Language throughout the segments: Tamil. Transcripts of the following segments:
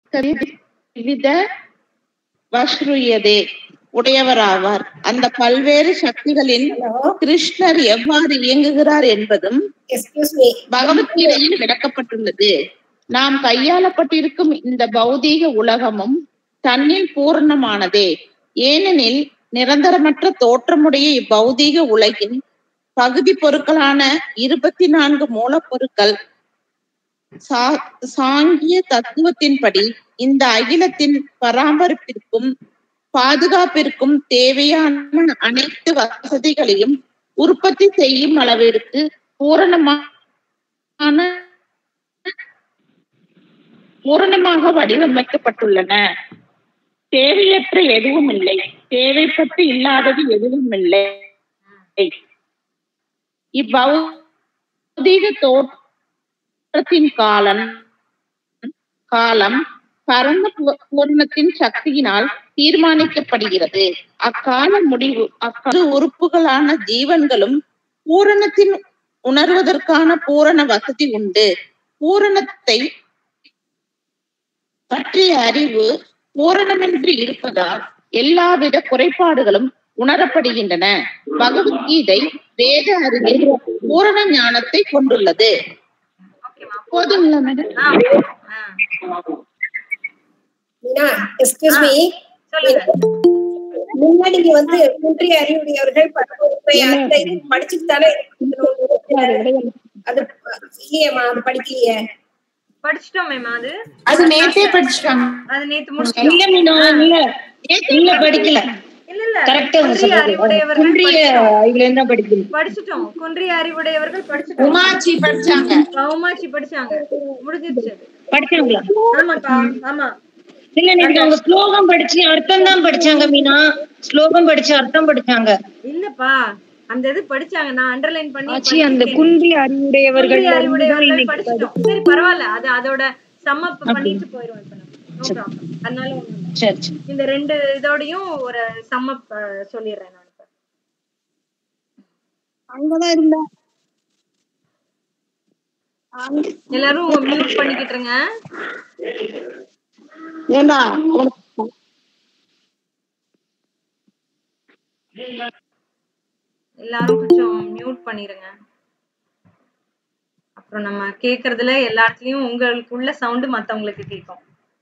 வித வஸ்ருயதே உடையவராவார் அந்த பல்வேறு சக்திகளின் ஹலோ கிருஷ்ணர் எவ்வாறு இயங்குகிறார் என்பதும் எக்ஸ்கியூஸ் மீ பகவத்கீதையில் விளக்கப்பட்டுள்ளது நாம் கையாளப்பட்டிருக்கும் இந்த பௌதீக உலகமும் தன்னில் பூரணமானதே ஏனெனில் நிரந்தரமற்ற தோற்றமுடைய இப்பௌதீக உலகின் பகுதி பொருட்களான இருபத்தி நான்கு மூலப்பொருட்கள் சா- சாங்கிய தத்துவத்தின்படி இந்த அகிலத்தின் பராமரிப்பிற்கும் பாதுகாப்பிற்கும் தேவையான அனைத்து வசதிகளையும் உற்பத்தி செய்யும் அளவிற்கு பூரணமான பூரணமாக வடிவமைக்கப்பட்டுள்ளன தேவையற்ற எதுவும் இல்லை தேவைப்பட்டு இல்லாதது எதுவும் இல்லை இவ்வௌதீக தோற்றத்தின் காலம் காலம் பரந்த பூ- பூரணத்தின் சக்தியினால் தீர்மானிக்கப்படுகிறது அக்கால முடிவு அக்கால உறுப்புகளான ஜீவன்களும் பூரணத்தின் உணர்வதற்கான பூரண வசதி உண்டு பூரணத்தை பற்றிய அறிவு பூரணமின்றி இருப்பதால் எல்லாவித குறைபாடுகளும் உணரப்படுகின்றன பகவத்கீதை வேத அறிவில் பூரண ஞானத்தை கொண்டுள்ளது ஓகேமா போதுங்களா மேடம் ஆ ஆ மீனா எக்ஸ்கியூஸ் மீ சொல்லுங்க முன்னாடி நீங்க வந்து குன்றிய அறிவுடையவர்கள் பரம அந்த இது படிச்சுட்டு தானே இருக்கணும். அது இல்லையேம்மா அது படிக்கலையே படிச்சிட்டோம் மேம் அது அது நேத்தே படிச்சுட்டாங்க அது நேத்து முடிச்சிட்டோம் இல்ல மீனா இல்ல இல்ல படிக்கல இல்ல இல்ல கரெக்டா குன்றிய அறிவுடையவர்கள் குன்றிய படிச்சிட்டோம். இதுல இருந்தா படிக்கல படிச்சிட்டோம் குன்றிய அறிவுடையவர்கள் படிச்சிட்டோம் உமாச்சி படிச்சாங்க உமாச்சி படிச்சாங்க முடிஞ்சிருச்சு அது. படிச்சாங்களா ஆமாக்கா ஆமா இல்ல நீங்க அவங்க ஸ்லோகம் படிச்சு அர்த்தம் தான் படிச்சாங்க மீனா ஸ்லோகம் படிச்சு அர்த்தம் படிச்சாங்க இல்லப்பா அந்த இது படிச்சாங்க நான் அண்டர்லைன் பண்ணி ஆச்சி அந்த படிச்சிருக்கேன். குன்றி அறிவுடையவர்கள் குன்றிய தான் அறிவுடையவர்கள் இன்னைக்கு படிச்சிட்டோம் சரி பரவாயில்ல அது அதோட சம்மப் பண்ணிட்டு போயிருவோம் இப்ப நம்ம No problem. அதனால ஒண்ணும் இல்ல. சரி சரி இந்த ரெண்டு இதோடையும் ஒரு சம்மப் சொல்லிடுறேன் நான் இப்ப அங்கதான் இருந்தா எல்லாரும் மியூட் பண்ணிக்கிட்டுருங்க ஏண்டா எல்லாரும் கொஞ்சம் மியூட் பண்ணிருங்க அப்புறம் நம்ம கேக்குறதுல எல்லா இடத்துலயும் உங்களுக்குள்ள சவுண்ட் மத்தவங்களுக்கு கேட்கும்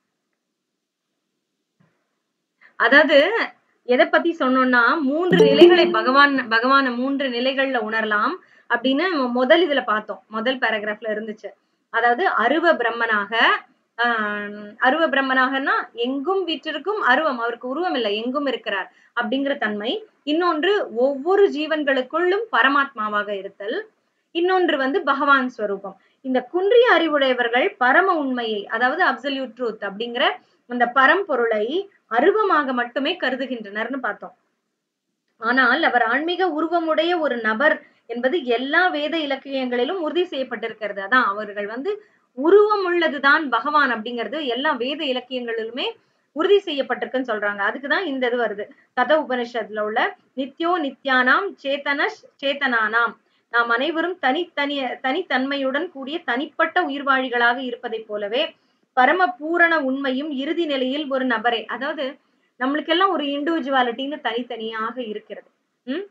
அதாவது எதை பத்தி சொன்னோம்னா மூன்று நிலைகளை பகவான் பகவான மூன்று நிலைகள்ல உணரலாம் அப்படின்னு மொ- முதல் இதுல பார்த்தோம் முதல் பேராகிராஃப்ல இருந்துச்சு அதாவது அருவ பிரம்மனாக ஆஹ் அருவ பிரம்மனாகன்னா எங்கும் வீற்றிருக்கும் அருவம் அவருக்கு உருவம் இல்லை எங்கும் இருக்கிறார் அப்படிங்கிற தன்மை இன்னொன்று ஒவ்வொரு ஜீவன்களுக்குள்ளும் பரமாத்மாவாக இருத்தல் இன்னொன்று வந்து பகவான் ஸ்வரூபம் இந்த குன்றிய அறிவுடையவர்கள் பரம உண்மையை அதாவது அப்சல்யூட் ட்ரூத் அப்படிங்கிற அந்த பரம்பொருளை அருவமாக மட்டுமே கருதுகின்றனர்னு பார்த்தோம் ஆனால் அவர் ஆன்மீக உருவமுடைய ஒரு நபர் என்பது எல்லா வேத இலக்கியங்களிலும் உறுதி செய்யப்பட்டிருக்கிறது அதான் அவர்கள் வந்து உருவம் உள்ளதுதான் பகவான் அப்படிங்கிறது எல்லா வேத இலக்கியங்களிலுமே உறுதி செய்யப்பட்டிருக்குன்னு சொல்றாங்க அதுக்குதான் இந்த இது வருது கத உபனிஷத்துல உள்ள நித்யோ நித்யானாம் சேத்தன சேத்தனானாம் நாம் அனைவரும் தனித்தனி தனித்தன்மையுடன் கூடிய தனிப்பட்ட உயிர்வாழிகளாக இருப்பதைப் போலவே பரம பூரண உண்மையும் இறுதி நிலையில் ஒரு நபரே அதாவது நம்மளுக்கெல்லாம் ஒரு இண்டிவிஜுவாலிட்டின்னு தனித்தனியாக இருக்கிறது உம்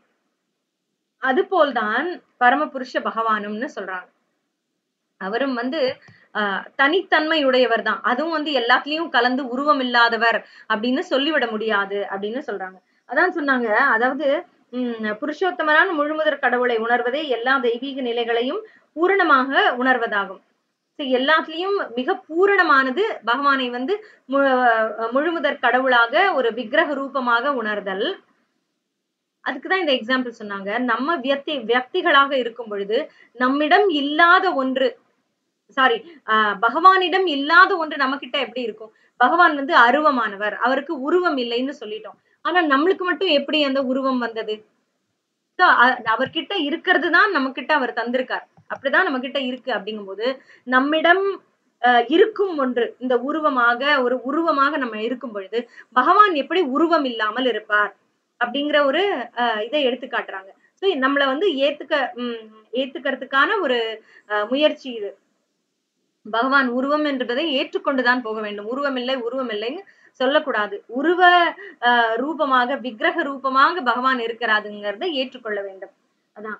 அதுபோல்தான் பரமபுருஷ பகவானும்னு சொல்றாங்க அவரும் வந்து ஆஹ் தனித்தன்மை உடையவர் தான் அதுவும் வந்து எல்லாத்துலயும் கலந்து உருவம் இல்லாதவர் அப்படின்னு சொல்லிவிட முடியாது அப்படின்னு சொல்றாங்க அதான் சொன்னாங்க அதாவது உம் புருஷோத்தமரான முழுமுதற் கடவுளை உணர்வதே எல்லா தெய்வீக நிலைகளையும் பூரணமாக உணர்வதாகும் So, எல்லாத்துலயும் மிக பூரணமானது பகவானை வந்து மு- முழுமுதற் கடவுளாக ஒரு விக்கிரக ரூபமாக உணர்தல் அதுக்குதான் இந்த எக்ஸாம்பிள் சொன்னாங்க நம்ம வியக்தி வியக்திகளாக இருக்கும் பொழுது நம்மிடம் இல்லாத ஒன்று சாரி பகவானிடம் இல்லாத ஒன்று நம்ம கிட்ட எப்படி இருக்கும் பகவான் வந்து அருவமானவர் அவருக்கு உருவம் இல்லைன்னு சொல்லிட்டோம் ஆனா நம்மளுக்கு மட்டும் எப்படி அந்த உருவம் வந்தது So, அ- அவர்கிட்ட இருக்கிறது தான் நம்ம கிட்ட அவர் தந்திருக்கார் அப்படிதான் நம்ம கிட்ட இருக்கு அப்படிங்கும்போது நம்மிடம் அஹ், இருக்கும் ஒன்று இந்த உருவமாக ஒரு உருவமாக நம்ம இருக்கும் பொழுது பகவான் எப்படி உருவம் இல்லாமல் இருப்பார் அப்படிங்கிற ஒரு அஹ், இதை எடுத்து காட்டுறாங்க ஸோ நம்மளை வந்து ஏத்துக்க உம் ஏத்துக்கிறதுக்கான ஒரு அஹ், முயற்சி இது பகவான் உருவம் என்பதை ஏற்றுக்கொண்டுதான் போக வேண்டும் உருவம் இல்லை உருவம் இல்லைன்னு சொல்லக்கூடாது உருவ ஆஹ் ரூபமாக விக்கிரக ரூபமாக பகவான் இருக்கிறாருங்கிறதை ஏற்றுக்கொள்ள வேண்டும் அதான்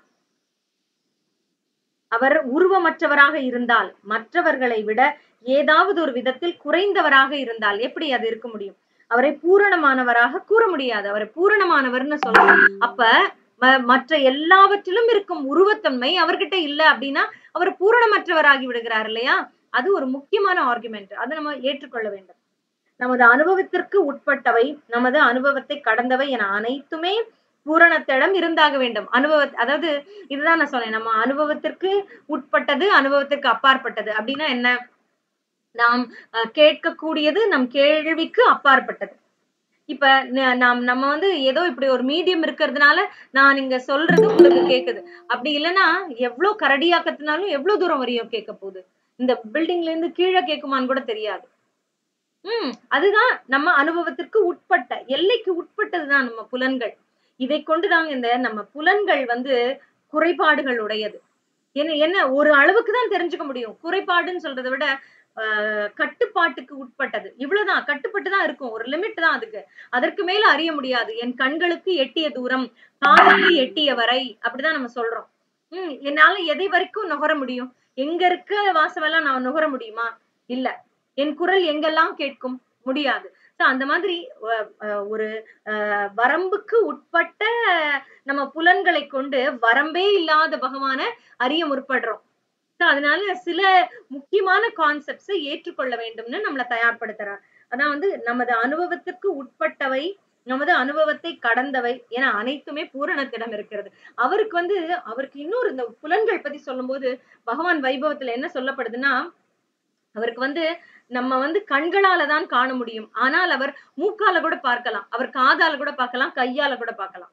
அவர் உருவமற்றவராக இருந்தால் மற்றவர்களை விட ஏதாவது ஒரு விதத்தில் குறைந்தவராக இருந்தால் எப்படி அது இருக்க முடியும் அவரை பூரணமானவராக கூற முடியாது அவரை பூரணமானவர்னு சொல்லலாம் அப்ப ம- மற்ற எல்லாவற்றிலும் இருக்கும் உருவத்தன்மை அவர்கிட்ட இல்ல அப்படின்னா அவர் பூரணமற்றவராகி விடுகிறார் இல்லையா அது ஒரு முக்கியமான ஆர்குமெண்ட் அதை நம்ம ஏற்றுக்கொள்ள வேண்டும் நமது அனுபவத்திற்கு உட்பட்டவை நமது அனுபவத்தை கடந்தவை என அனைத்துமே பூரணத்திடம் இருந்தாக வேண்டும் அனுபவ அதாவது இதுதான் நான் சொன்னேன் நம்ம அனுபவத்திற்கு உட்பட்டது அனுபவத்திற்கு அப்பாற்பட்டது அப்படின்னா என்ன நாம் அஹ், கேட்கக்கூடியது நம் கேள்விக்கு அப்பாற்பட்டது இப்ப ந- நாம் நம்ம வந்து ஏதோ இப்படி ஒரு மீடியம் இருக்கிறதுனால நான் இங்க சொல்றது உங்களுக்கு கேக்குது அப்படி இல்லைன்னா எவ்வளவு கரடியாக்கத்தினாலும் எவ்வளவு தூரம் வரையும் கேட்க போகுது இந்த பில்டிங்ல இருந்து கீழே கேக்குமான்னு கூட தெரியாது உம் அதுதான் நம்ம அனுபவத்திற்கு உட்பட்ட எல்லைக்கு உட்பட்டதுதான் நம்ம புலன்கள் இதை கொண்டுதாங்க இந்த நம்ம புலன்கள் வந்து குறைபாடுகள் உடையது என்ன என்ன ஒரு அளவுக்கு தான் தெரிஞ்சுக்க முடியும் குறைபாடுன்னு சொல்றதை விட ஆஹ் கட்டுப்பாட்டுக்கு உட்பட்டது இவ்வளவுதான் கட்டுப்பட்டு தான் இருக்கும் ஒரு லிமிட் தான் அதுக்கு அதற்கு மேல அறிய முடியாது என் கண்களுக்கு எட்டிய தூரம் காதுக்கு எட்டிய வரை அப்படிதான் நம்ம சொல்றோம் உம் என்னால எதை வரைக்கும் நுகர முடியும் எங்க இருக்க வாசமெல்லாம் நான் நுகர முடியுமா இல்ல என் குரல் எங்கெல்லாம் கேட்கும் முடியாது சோ அந்த மாதிரி அஹ், அஹ், ஒரு அஹ், வரம்புக்கு உட்பட்ட நம்ம புலன்களை கொண்டு வரம்பே இல்லாத பகவான அறிய முற்படுறோம் So அதனால சில முக்கியமான கான்செப்ட்ஸை ஏற்றுக்கொள்ள வேண்டும்னு நம்மளை தயார்படுத்துறார் அதான் வந்து நமது அனுபவத்துக்கு உட்பட்டவை நமது அனுபவத்தை கடந்தவை என அனைத்துமே பூரணத்திடம் இருக்கிறது அவருக்கு வந்து அவருக்கு இன்னொரு இந்த புலன்கள் பத்தி சொல்லும்போது பகவான் வைபவத்துல என்ன சொல்லப்படுதுன்னா அவருக்கு வந்து நம்ம வந்து கண்களால தான் காண முடியும் ஆனால் அவர் மூக்கால கூட பார்க்கலாம் அவர் காதால கூட பார்க்கலாம் கையால கூட பார்க்கலாம்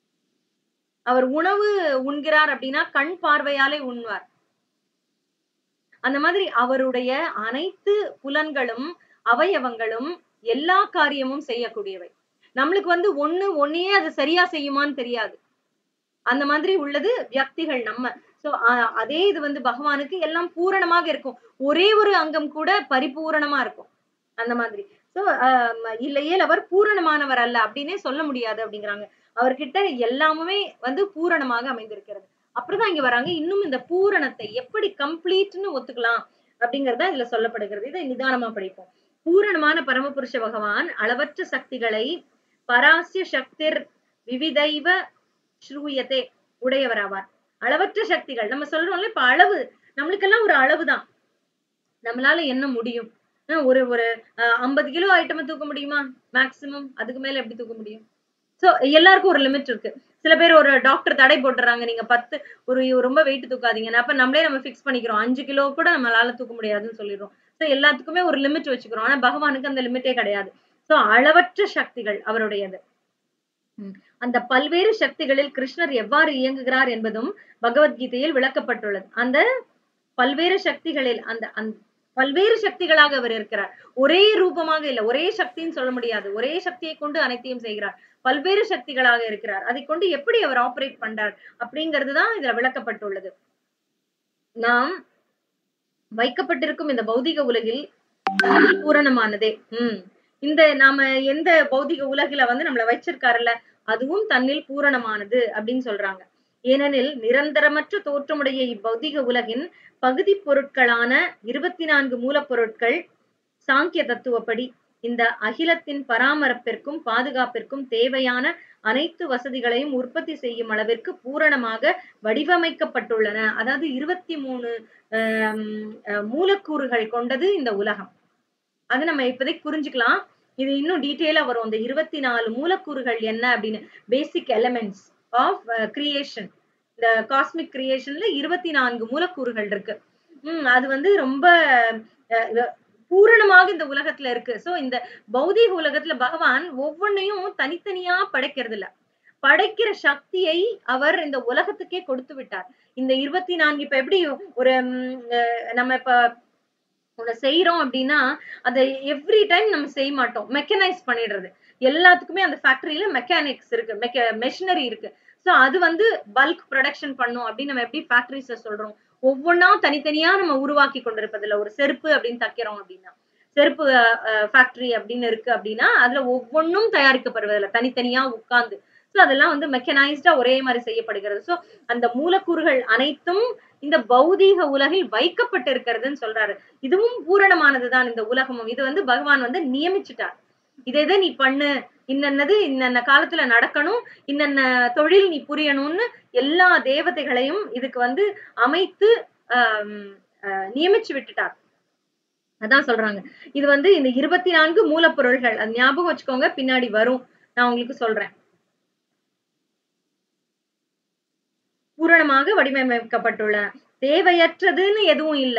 அவர் உணவு உண்கிறார் அப்படின்னா கண் பார்வையாலே உண்வார் அந்த மாதிரி அவருடைய அனைத்து புலன்களும் அவயவங்களும் எல்லா காரியமும் செய்யக்கூடியவை நம்மளுக்கு வந்து ஒண்ணு ஒன்னையே அது சரியா செய்யுமான்னு தெரியாது அந்த மாதிரி உள்ளது வியக்திகள் நம்ம சோ அதே இது வந்து பகவானுக்கு எல்லாம் பூரணமாக இருக்கும் ஒரே ஒரு அங்கம் கூட பரிபூரணமா இருக்கும் அந்த மாதிரி சோ இல்லையே அவர் பூரணமானவர் அல்ல அப்படின்னே சொல்ல முடியாது அப்படிங்கிறாங்க அவர்கிட்ட எல்லாமுமே வந்து பூரணமாக அமைந்திருக்கிறது அப்படிதான் இங்க வராங்க இன்னும் இந்த பூரணத்தை எப்படி கம்ப்ளீட்னு ஒத்துக்கலாம் அப்படிங்கறத இதுல சொல்லப்படுகிறது இதை நிதானமா படிப்போம் பூரணமான பரமபுருஷ பகவான் அளவற்ற சக்திகளை பராசிய சக்திர் விவிதைவ ஸ்ரூயத்தே உடையவராவார் அளவற்ற சக்திகள் நம்ம சொல்றோம்ல இப்ப அளவு நம்மளுக்கெல்லாம் ஒரு அளவுதான் நம்மளால என்ன முடியும் அஹ் ஒரு ஒரு ஐம்பது கிலோ ஐட்டமை தூக்க முடியுமா மேக்சிமம் அதுக்கு மேல எப்படி தூக்க முடியும் சோ எல்லாருக்கும் ஒரு லிமிட் இருக்கு சில பேர் ஒரு டாக்டர் தடை போட்டுறாங்க நீங்க பத்து ஒரு ரொம்ப வெயிட் தூக்காதீங்க அப்ப நம்மளே நம்ம ஃபிக்ஸ் பண்ணிக்கிறோம் அஞ்சு கிலோ கூட நம்மளால தூக்க முடியாதுன்னு சொல்லிடுறோம் சோ எல்லாத்துக்குமே ஒரு லிமிட் வச்சுக்கிறோம் ஆனா பகவானுக்கு அந்த லிமிட்டே கிடையாது சோ அளவற்ற சக்திகள் அவருடையது அந்த பல்வேறு சக்திகளில் கிருஷ்ணர் எவ்வாறு இயங்குகிறார் என்பதும் பகவத்கீதையில் விளக்கப்பட்டுள்ளது அந்த பல்வேறு சக்திகளில் அந்த அந்த பல்வேறு சக்திகளாக அவர் இருக்கிறார் ஒரே ரூபமாக இல்ல ஒரே சக்தின்னு சொல்ல முடியாது ஒரே சக்தியை கொண்டு அனைத்தையும் செய்கிறார் பல்வேறு சக்திகளாக இருக்கிறார் அதை கொண்டு எப்படி அவர் ஆபரேட் பண்றார் அப்படிங்கிறது தான் இதுல விளக்கப்பட்டுள்ளது நாம் வைக்கப்பட்டிருக்கும் இந்த பௌதிக உலகில் பூரணமானதே உம் இந்த நாம எந்த பௌதிக உலகில வந்து நம்மள வச்சிருக்காருல்ல அதுவும் தன்னில் பூரணமானது அப்படின்னு சொல்றாங்க ஏனெனில் நிரந்தரமற்ற தோற்றமுடைய இப்பௌதிக உலகின் பகுதி பொருட்களான இருபத்தி நான்கு மூலப்பொருட்கள் சாங்கிய தத்துவப்படி இந்த அகிலத்தின் பராமரிப்பிற்கும் பாதுகாப்பிற்கும் தேவையான அனைத்து வசதிகளையும் உற்பத்தி செய்யும் அளவிற்கு பூரணமாக வடிவமைக்கப்பட்டுள்ளன அதாவது இருபத்தி மூணு மூலக்கூறுகள் கொண்டது இந்த உலகம் அது நம்ம இப்போதைக்கு புரிஞ்சுக்கலாம் இது இன்னும் டீட்டெயிலா வரும் இந்த இருபத்தி நாலு மூலக்கூறுகள் என்ன அப்படின்னு பேசிக் எலமெண்ட்ஸ் ஆஃப் கிரியேஷன் இந்த காஸ்மிக் கிரியேஷன்ல இருபத்தி நான்கு மூலக்கூறுகள் இருக்கு உம் அது வந்து ரொம்ப பூரணமாக இந்த உலகத்துல இருக்கு சோ இந்த பௌதீக உலகத்துல பகவான் ஒவ்வொன்னையும் தனித்தனியா படைக்கிறது இல்ல படைக்கிற சக்தியை அவர் இந்த உலகத்துக்கே கொடுத்து விட்டார் இந்த இருபத்தி நான்கு இப்ப எப்படி ஒரு நம்ம இப்ப ஒண்ணு செய்யறோம் அப்படின்னா அதை எவ்ரி டைம் நம்ம செய்ய மாட்டோம் மெக்கனைஸ் பண்ணிடுறது எல்லாத்துக்குமே அந்த ஃபேக்டரியில மெக்கானிக்ஸ் இருக்கு மெக்க மெஷினரி இருக்கு ஸோ அது வந்து பல்க் ப்ரொடக்ஷன் பண்ணும் அப்படின்னு நம்ம எப்படி ஃபேக்டரிஸ்ல சொல்றோம் ஒவ்வொன்னா தனித்தனியா நம்ம உருவாக்கி கொண்டிருப்பதில்ல ஒரு செருப்பு அப்படின்னு தைக்கிறோம் அப்படின்னா செருப்பு ஃபேக்டரி அப்படின்னு இருக்கு அப்படின்னா அதுல ஒவ்வொன்றும் தயாரிக்கப்படுவதில்ல தனித்தனியா உட்கார்ந்து ஸோ அதெல்லாம் வந்து மெக்கனைஸ்டா ஒரே மாதிரி செய்யப்படுகிறது ஸோ அந்த மூலக்கூறுகள் அனைத்தும் இந்த பௌதீக உலகில் வைக்கப்பட்டிருக்கிறதுன்னு சொல்றாரு இதுவும் பூரணமானதுதான் இந்த உலகமும் இது வந்து பகவான் வந்து நியமிச்சுட்டார் இதை இதை நீ பண்ணு இன்னன்னது இன்னன்ன காலத்துல நடக்கணும் இன்னன்ன தொழில் நீ புரியணும்னு எல்லா தேவதைகளையும் இதுக்கு வந்து அமைத்து ஆம், ஆஹ், நியமிச்சு விட்டுட்டார் அதான் சொல்றாங்க இது வந்து இந்த இருபத்தி நான்கு மூலப்பொருள்கள் அது ஞாபகம் வச்சுக்கோங்க பின்னாடி வரும் நான் உங்களுக்கு சொல்றேன் பூரணமாக வடிவமைக்கப்பட்டுள்ளன தேவையற்றதுன்னு எதுவும் இல்ல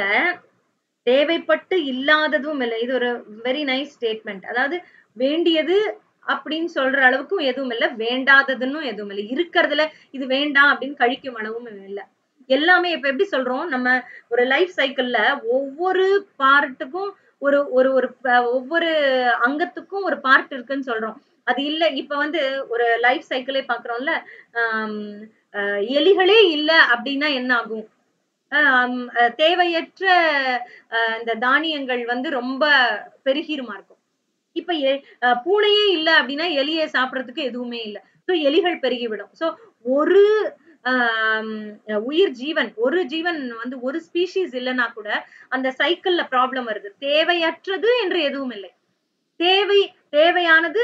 தேவைப்பட்டு இல்லாததும் இல்லை இது ஒரு வெரி நைஸ் ஸ்டேட்மெண்ட் அதாவது வேண்டியது அப்படின்னு சொல்ற அளவுக்கும் எதுவும் இல்லை வேண்டாததுன்னு எதுவும் இல்லை இருக்கிறதுல இது வேண்டாம் அப்படின்னு கழிக்கும் அளவும் இல்லை எல்லாமே இப்ப எப்படி சொல்றோம் நம்ம ஒரு லைஃப் சைக்கிள்ல ஒவ்வொரு பார்ட்டுக்கும் ஒரு ஒரு ஒரு ப- ஒவ்வொரு அங்கத்துக்கும் ஒரு பார்ட் இருக்குன்னு சொல்றோம் அது இல்ல இப்ப வந்து ஒரு லைஃப் சைக்கிளே பாக்குறோம்ல ஆம், அஹ் எலிகளே இல்ல அப்படின்னா என்ன ஆகும் ஆம், அஹ் தேவையற்ற அஹ் இந்த தானியங்கள் வந்து ரொம்ப பெருகிருமா இருக்கும் இப்ப எ- அஹ் பூனையே இல்ல அப்படின்னா எலியை சாப்பிடறதுக்கு எதுவுமே இல்ல சோ எலிகள் பெருகிவிடும் சோ ஒரு ஆம், உயிர் ஜீவன் ஒரு ஜீவன் வந்து ஒரு ஸ்பீஷீஸ் இல்லைன்னா கூட அந்த சைக்கிள்ல ப்ராப்ளம் வருது தேவையற்றது என்று எதுவும் இல்லை தேவை தேவையானது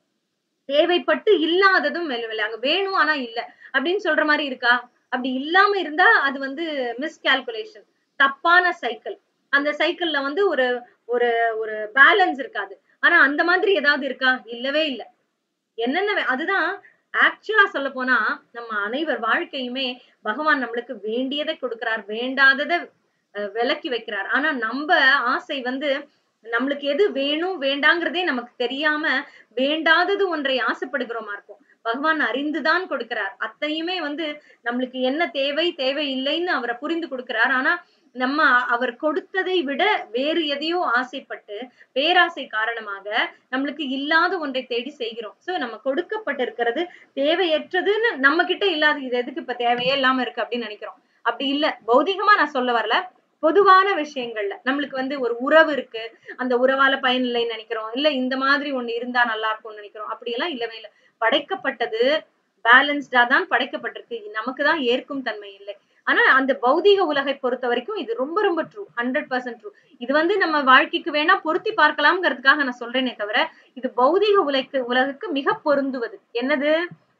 தேவைப்பட்டு இல்லாததும் இல்லை அங்க வேணும் ஆனா இல்ல அப்படின்னு சொல்ற மாதிரி இருக்கா அப்படி இல்லாம இருந்தா அது வந்து மிஸ்கால்குலேஷன் தப்பான சைக்கிள் அந்த சைக்கிள்ல வந்து ஒரு ஒரு ஒரு பேலன்ஸ் இருக்காது ஆனா அந்த மாதிரி ஏதாவது இருக்கா இல்லவே இல்ல என்னென்ன வே- அதுதான் ஆக்சுவலா சொல்ல போனா நம்ம அனைவர் வாழ்க்கையுமே பகவான் நம்மளுக்கு வேண்டியதை கொடுக்கிறார் வேண்டாததை அஹ், விலக்கி வைக்கிறார் ஆனா நம்ம ஆசை வந்து நம்மளுக்கு எது வேணும் வேண்டாங்கிறதே நமக்கு தெரியாம வேண்டாதது ஒன்றை ஆசைப்படுகிறோமா இருக்கும் பகவான் அறிந்துதான் கொடுக்கிறார் அத்தனையுமே வந்து நம்மளுக்கு என்ன தேவை தேவை இல்லைன்னு அவரை புரிந்து கொடுக்கிறார் ஆனா நம்ம அவர் கொடுத்ததை விட வேறு எதையோ ஆசைப்பட்டு பேராசை காரணமாக நம்மளுக்கு இல்லாத ஒன்றை தேடி செய்கிறோம் சோ நம்ம கொடுக்கப்பட்டிருக்கிறது தேவையற்றதுன்னு நம்ம கிட்ட இல்லாத இது எதுக்கு இப்ப தேவையே இல்லாம இருக்கு அப்படின்னு நினைக்கிறோம் அப்படி இல்ல பௌதிகமா நான் சொல்ல வரல பொதுவான விஷயங்கள்ல நம்மளுக்கு வந்து ஒரு உறவு இருக்கு அந்த உறவால பயன் இல்லைன்னு நினைக்கிறோம் இல்ல இந்த மாதிரி ஒண்ணு இருந்தா நல்லா இருக்கும்னு நினைக்கிறோம் அப்படி எல்லாம் இல்லவே இல்லை படைக்கப்பட்டது பேலன்ஸ்டா தான் படைக்கப்பட்டிருக்கு நமக்கு தான் ஏற்கும் தன்மை இல்லை ஆனா அந்த பௌதீக உலகை பொறுத்த வரைக்கும் இது ரொம்ப ரொம்ப ட்ரூ ஹண்ட்ரட் பர்சன்ட் ட்ரூ இது வந்து நம்ம வாழ்க்கைக்கு வேணா பொருத்தி பார்க்கலாம்ங்கிறதுக்காக நான் சொல்றேனே தவிர இது பௌதீக உலகு உலகுக்கு மிக பொருந்துவது என்னது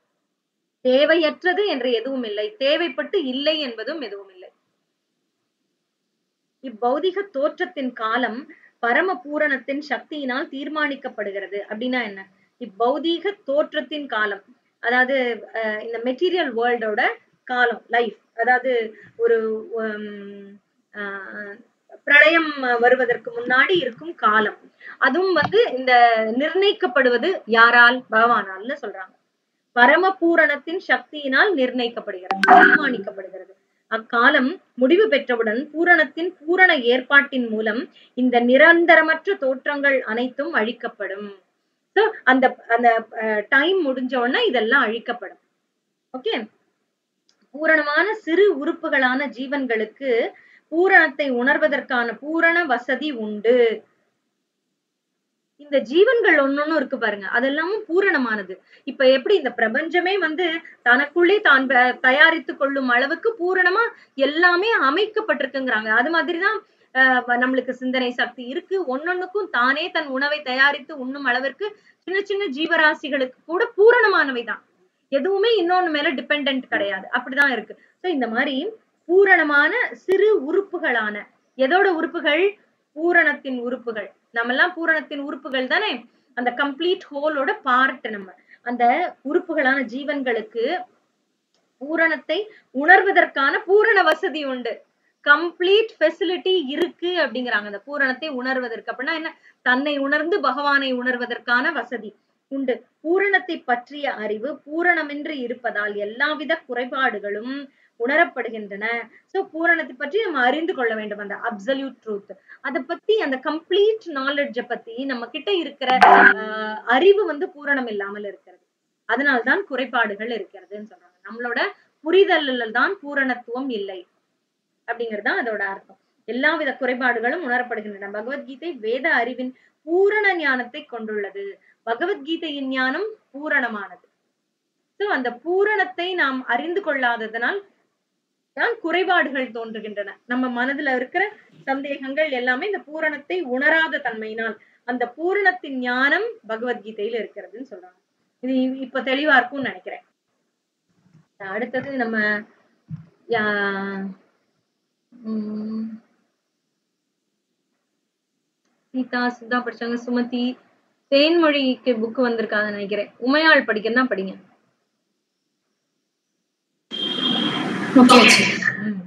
தேவையற்றது என்று எதுவும் இல்லை தேவைப்பட்டு இல்லை என்பதும் எதுவும் இல்லை இப்பௌதிக தோற்றத்தின் காலம் பரம பூரணத்தின் சக்தியினால் தீர்மானிக்கப்படுகிறது அப்படின்னா என்ன இப்பௌதீக தோற்றத்தின் காலம் அதாவது அஹ், இந்த மெட்டீரியல் வேர்ல்டோட காலம் லைஃப் அதாவது ஒரு உம், ஆஹ், பிரளயம் வருவதற்கு முன்னாடி இருக்கும் காலம் அதுவும் வந்து இந்த நிர்ணயிக்கப்படுவது யாரால் பகவானால்னு சொல்றாங்க பரமபூரணத்தின் சக்தியினால் நிர்ணயிக்கப்படுகிறது தீர்மானிக்கப்படுகிறது அக்காலம் முடிவு பெற்றவுடன் பூரணத்தின் பூரண ஏற்பாட்டின் மூலம் இந்த நிரந்தரமற்ற தோற்றங்கள் அனைத்தும் அழிக்கப்படும் சோ அந்த அந்த டைம் முடிஞ்ச உடனே இதெல்லாம் அழிக்கப்படும் ஓகே பூரணமான சிறு உறுப்புகளான ஜீவன்களுக்கு பூரணத்தை உணர்வதற்கான பூரண வசதி உண்டு இந்த ஜீவன்கள் ஒன்னொன்னு இருக்கு பாருங்க அதெல்லாமும் பூரணமானது இப்ப எப்படி இந்த பிரபஞ்சமே வந்து தனக்குள்ளே தான் ப- தயாரித்துக் கொள்ளும் அளவுக்கு பூரணமா எல்லாமே அமைக்கப்பட்டிருக்குங்கிறாங்க அது மாதிரிதான் ஆஹ் வ- நம்மளுக்கு சிந்தனை சக்தி இருக்கு ஒன்னொன்னுக்கும் தானே தன் உணவை தயாரித்து உண்ணும் அளவிற்கு சின்ன சின்ன ஜீவராசிகளுக்கு கூட பூரணமானவைதான் எதுவுமே இன்னொன்னு மேல டிபெண்ட் கிடையாது அப்படிதான் இருக்கு சோ இந்த மாதிரி பூரணமான சிறு உறுப்புகளான எதோட உறுப்புகள் பூரணத்தின் உறுப்புகள் நம்ம எல்லாம் பூரணத்தின் உறுப்புகள் தானே அந்த கம்ப்ளீட் ஹோலோட பார்ட் நம்ம அந்த உறுப்புகளான ஜீவன்களுக்கு பூரணத்தை உணர்வதற்கான பூரண வசதி உண்டு கம்ப்ளீட் ஃபெசிலிட்டி இருக்கு அப்படிங்கிறாங்க அந்த பூரணத்தை உணர்வதற்கு அப்படின்னா என்ன தன்னை உணர்ந்து பகவானை உணர்வதற்கான வசதி உண்டு பூரணத்தை பற்றிய அறிவு பூரணமின்றி இருப்பதால் எல்லாவித குறைபாடுகளும் உணரப்படுகின்றன சோ பூரணத்தை பற்றி நம்ம அறிந்து கொள்ள வேண்டும் அந்த அப்சல்யூட் ட்ரூத் அத பத்தி அந்த கம்ப்ளீட் நாலேஜ பத்தி நம்ம கிட்ட இருக்கிற ஆஹ், அறிவு வந்து பூரணம் இல்லாமல் இருக்கிறது அதனால்தான் குறைபாடுகள் இருக்கிறதுன்னு சொல்றாங்க நம்மளோட புரிதலில் தான் பூரணத்துவம் இல்லை அப்படிங்கிறது தான் அதோட அர்த்தம் எல்லாவித குறைபாடுகளும் உணரப்படுகின்றன பகவத்கீதை வேத அறிவின் பூரண ஞானத்தை கொண்டுள்ளது பகவத்கீதையின் ஞானம் பூரணமானது சோ அந்த பூரணத்தை நாம் அறிந்து கொள்ளாததனால் தான் குறைபாடுகள் தோன்றுகின்றன நம்ம மனதுல இருக்கிற சந்தேகங்கள் எல்லாமே இந்த பூரணத்தை உணராத தன்மையினால் அந்த பூரணத்தின் ஞானம் பகவத்கீதையில இருக்கிறதுன்னு சொல்றாங்க இது இ- இப்ப தெளிவா இருக்கும்னு நினைக்கிறேன் அடுத்தது நம்ம யா- உம் சீதா சுதா படிச்சாங்க சுமதி தேன்மொழிக்கு புக் வந்திருக்காதுன்னு நினைக்கிறேன் உமையாள் படிக்கிறதா படிங்க ஓகே ம்.